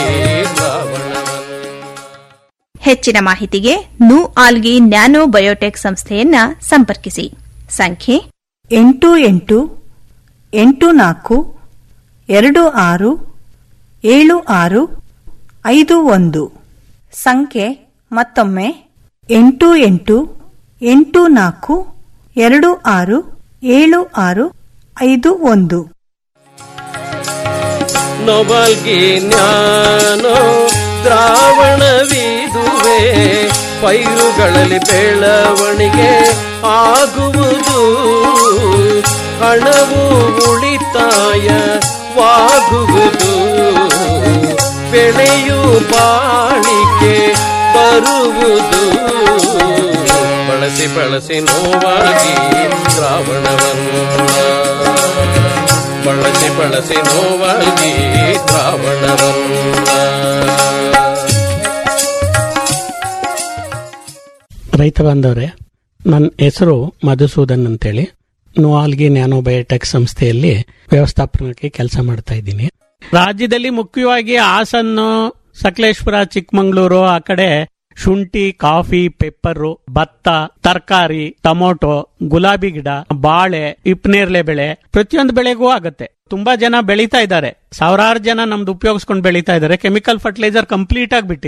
ಹೆಚ್ಚಿನ ಮಾಹಿತಿಗೆ ನು ಆಲ್ಗಿ ನ್ಯಾನೋ ಬಯೋಟೆಕ್ ಸಂಸ್ಥೆಯನ್ನ ಸಂಪರ್ಕಿಸಿ ಸಂಖ್ಯೆ ಎಂಟು ಎಂಟು ಎಂಟು ನಾಲ್ಕು ಎರಡು ಆರು ಏಳು ಆರು ಐದು ಒಂದು ಸಂಖ್ಯೆ ಮತ್ತೊಮ್ಮೆ ಎಂಟು ಎಂಟು ಎಂಟು ನಾಲ್ಕು ಎರಡು ಆರು ಏಳು ಆರು ಐದು ಒಂದು ನೊಬಲ್ಗಿ ಜ್ಞಾನೋ ದ್ರಾವಣವಿದುವೆ ಪೈರುಗಳಲ್ಲಿ ಬೆಳವಣಿಗೆ ಆಗುವುದು ಹಣವು ಉಳಿತಾಯವಾಗುವುದು ಬೆಳೆಯು ಬಾಳಿಕೆ ಬರುವುದು ಬಳಸಿ ಬಳಸಿ ನೋವಾಗಿ ದ್ರಾವಣವನ್ನು ಬಳಸಿ ಬಳಸಿ ನೋವಾಗಿ ದ್ರಾವಣವನ್ನ ರೈತ ಬಾಂಧವರೇ ನನ್ನ ಹೆಸರು ಮಧುಸೂದನ್ ಅಂತೇಳಿ ನುವಾಲ್ಗಿ ನ್ಯಾನೋಬಯೋಟೆಕ್ ಸಂಸ್ಥೆಯಲ್ಲಿ ವ್ಯವಸ್ಥಾಪನಕ್ಕೆ ಕೆಲಸ ಮಾಡ್ತಾ ಇದ್ದೀನಿ ರಾಜ್ಯದಲ್ಲಿ ಮುಖ್ಯವಾಗಿ ಹಾಸನ್ನು ಸಕಲೇಶ್ಪುರ ಚಿಕ್ಕಮಂಗ್ಳೂರು ಆ ಕಡೆ ಶುಂಠಿ ಕಾಫಿ ಪೆಪ್ಪರು ಭತ್ತ ತರಕಾರಿ ಟೊಮೊಟೊ ಗುಲಾಬಿ ಗಿಡ ಬಾಳೆ ಇಪ್ನೇರ್ಲೆ ಬೆಳೆ ಪ್ರತಿಯೊಂದು ಬೆಳೆಗೂ ಆಗತ್ತೆ ತುಂಬಾ ಜನ ಬೆಳೀತಾ ಇದ್ದಾರೆ ಸಾವಿರಾರು ಜನ ನಮ್ದು ಉಪಯೋಗಿಸ್ಕೊಂಡು ಬೆಳೀತಾ ಇದ್ದಾರೆ ಕೆಮಿಕಲ್ ಫರ್ಟಿಲೈಸರ್ ಕಂಪ್ಲೀಟ್ ಆಗಿ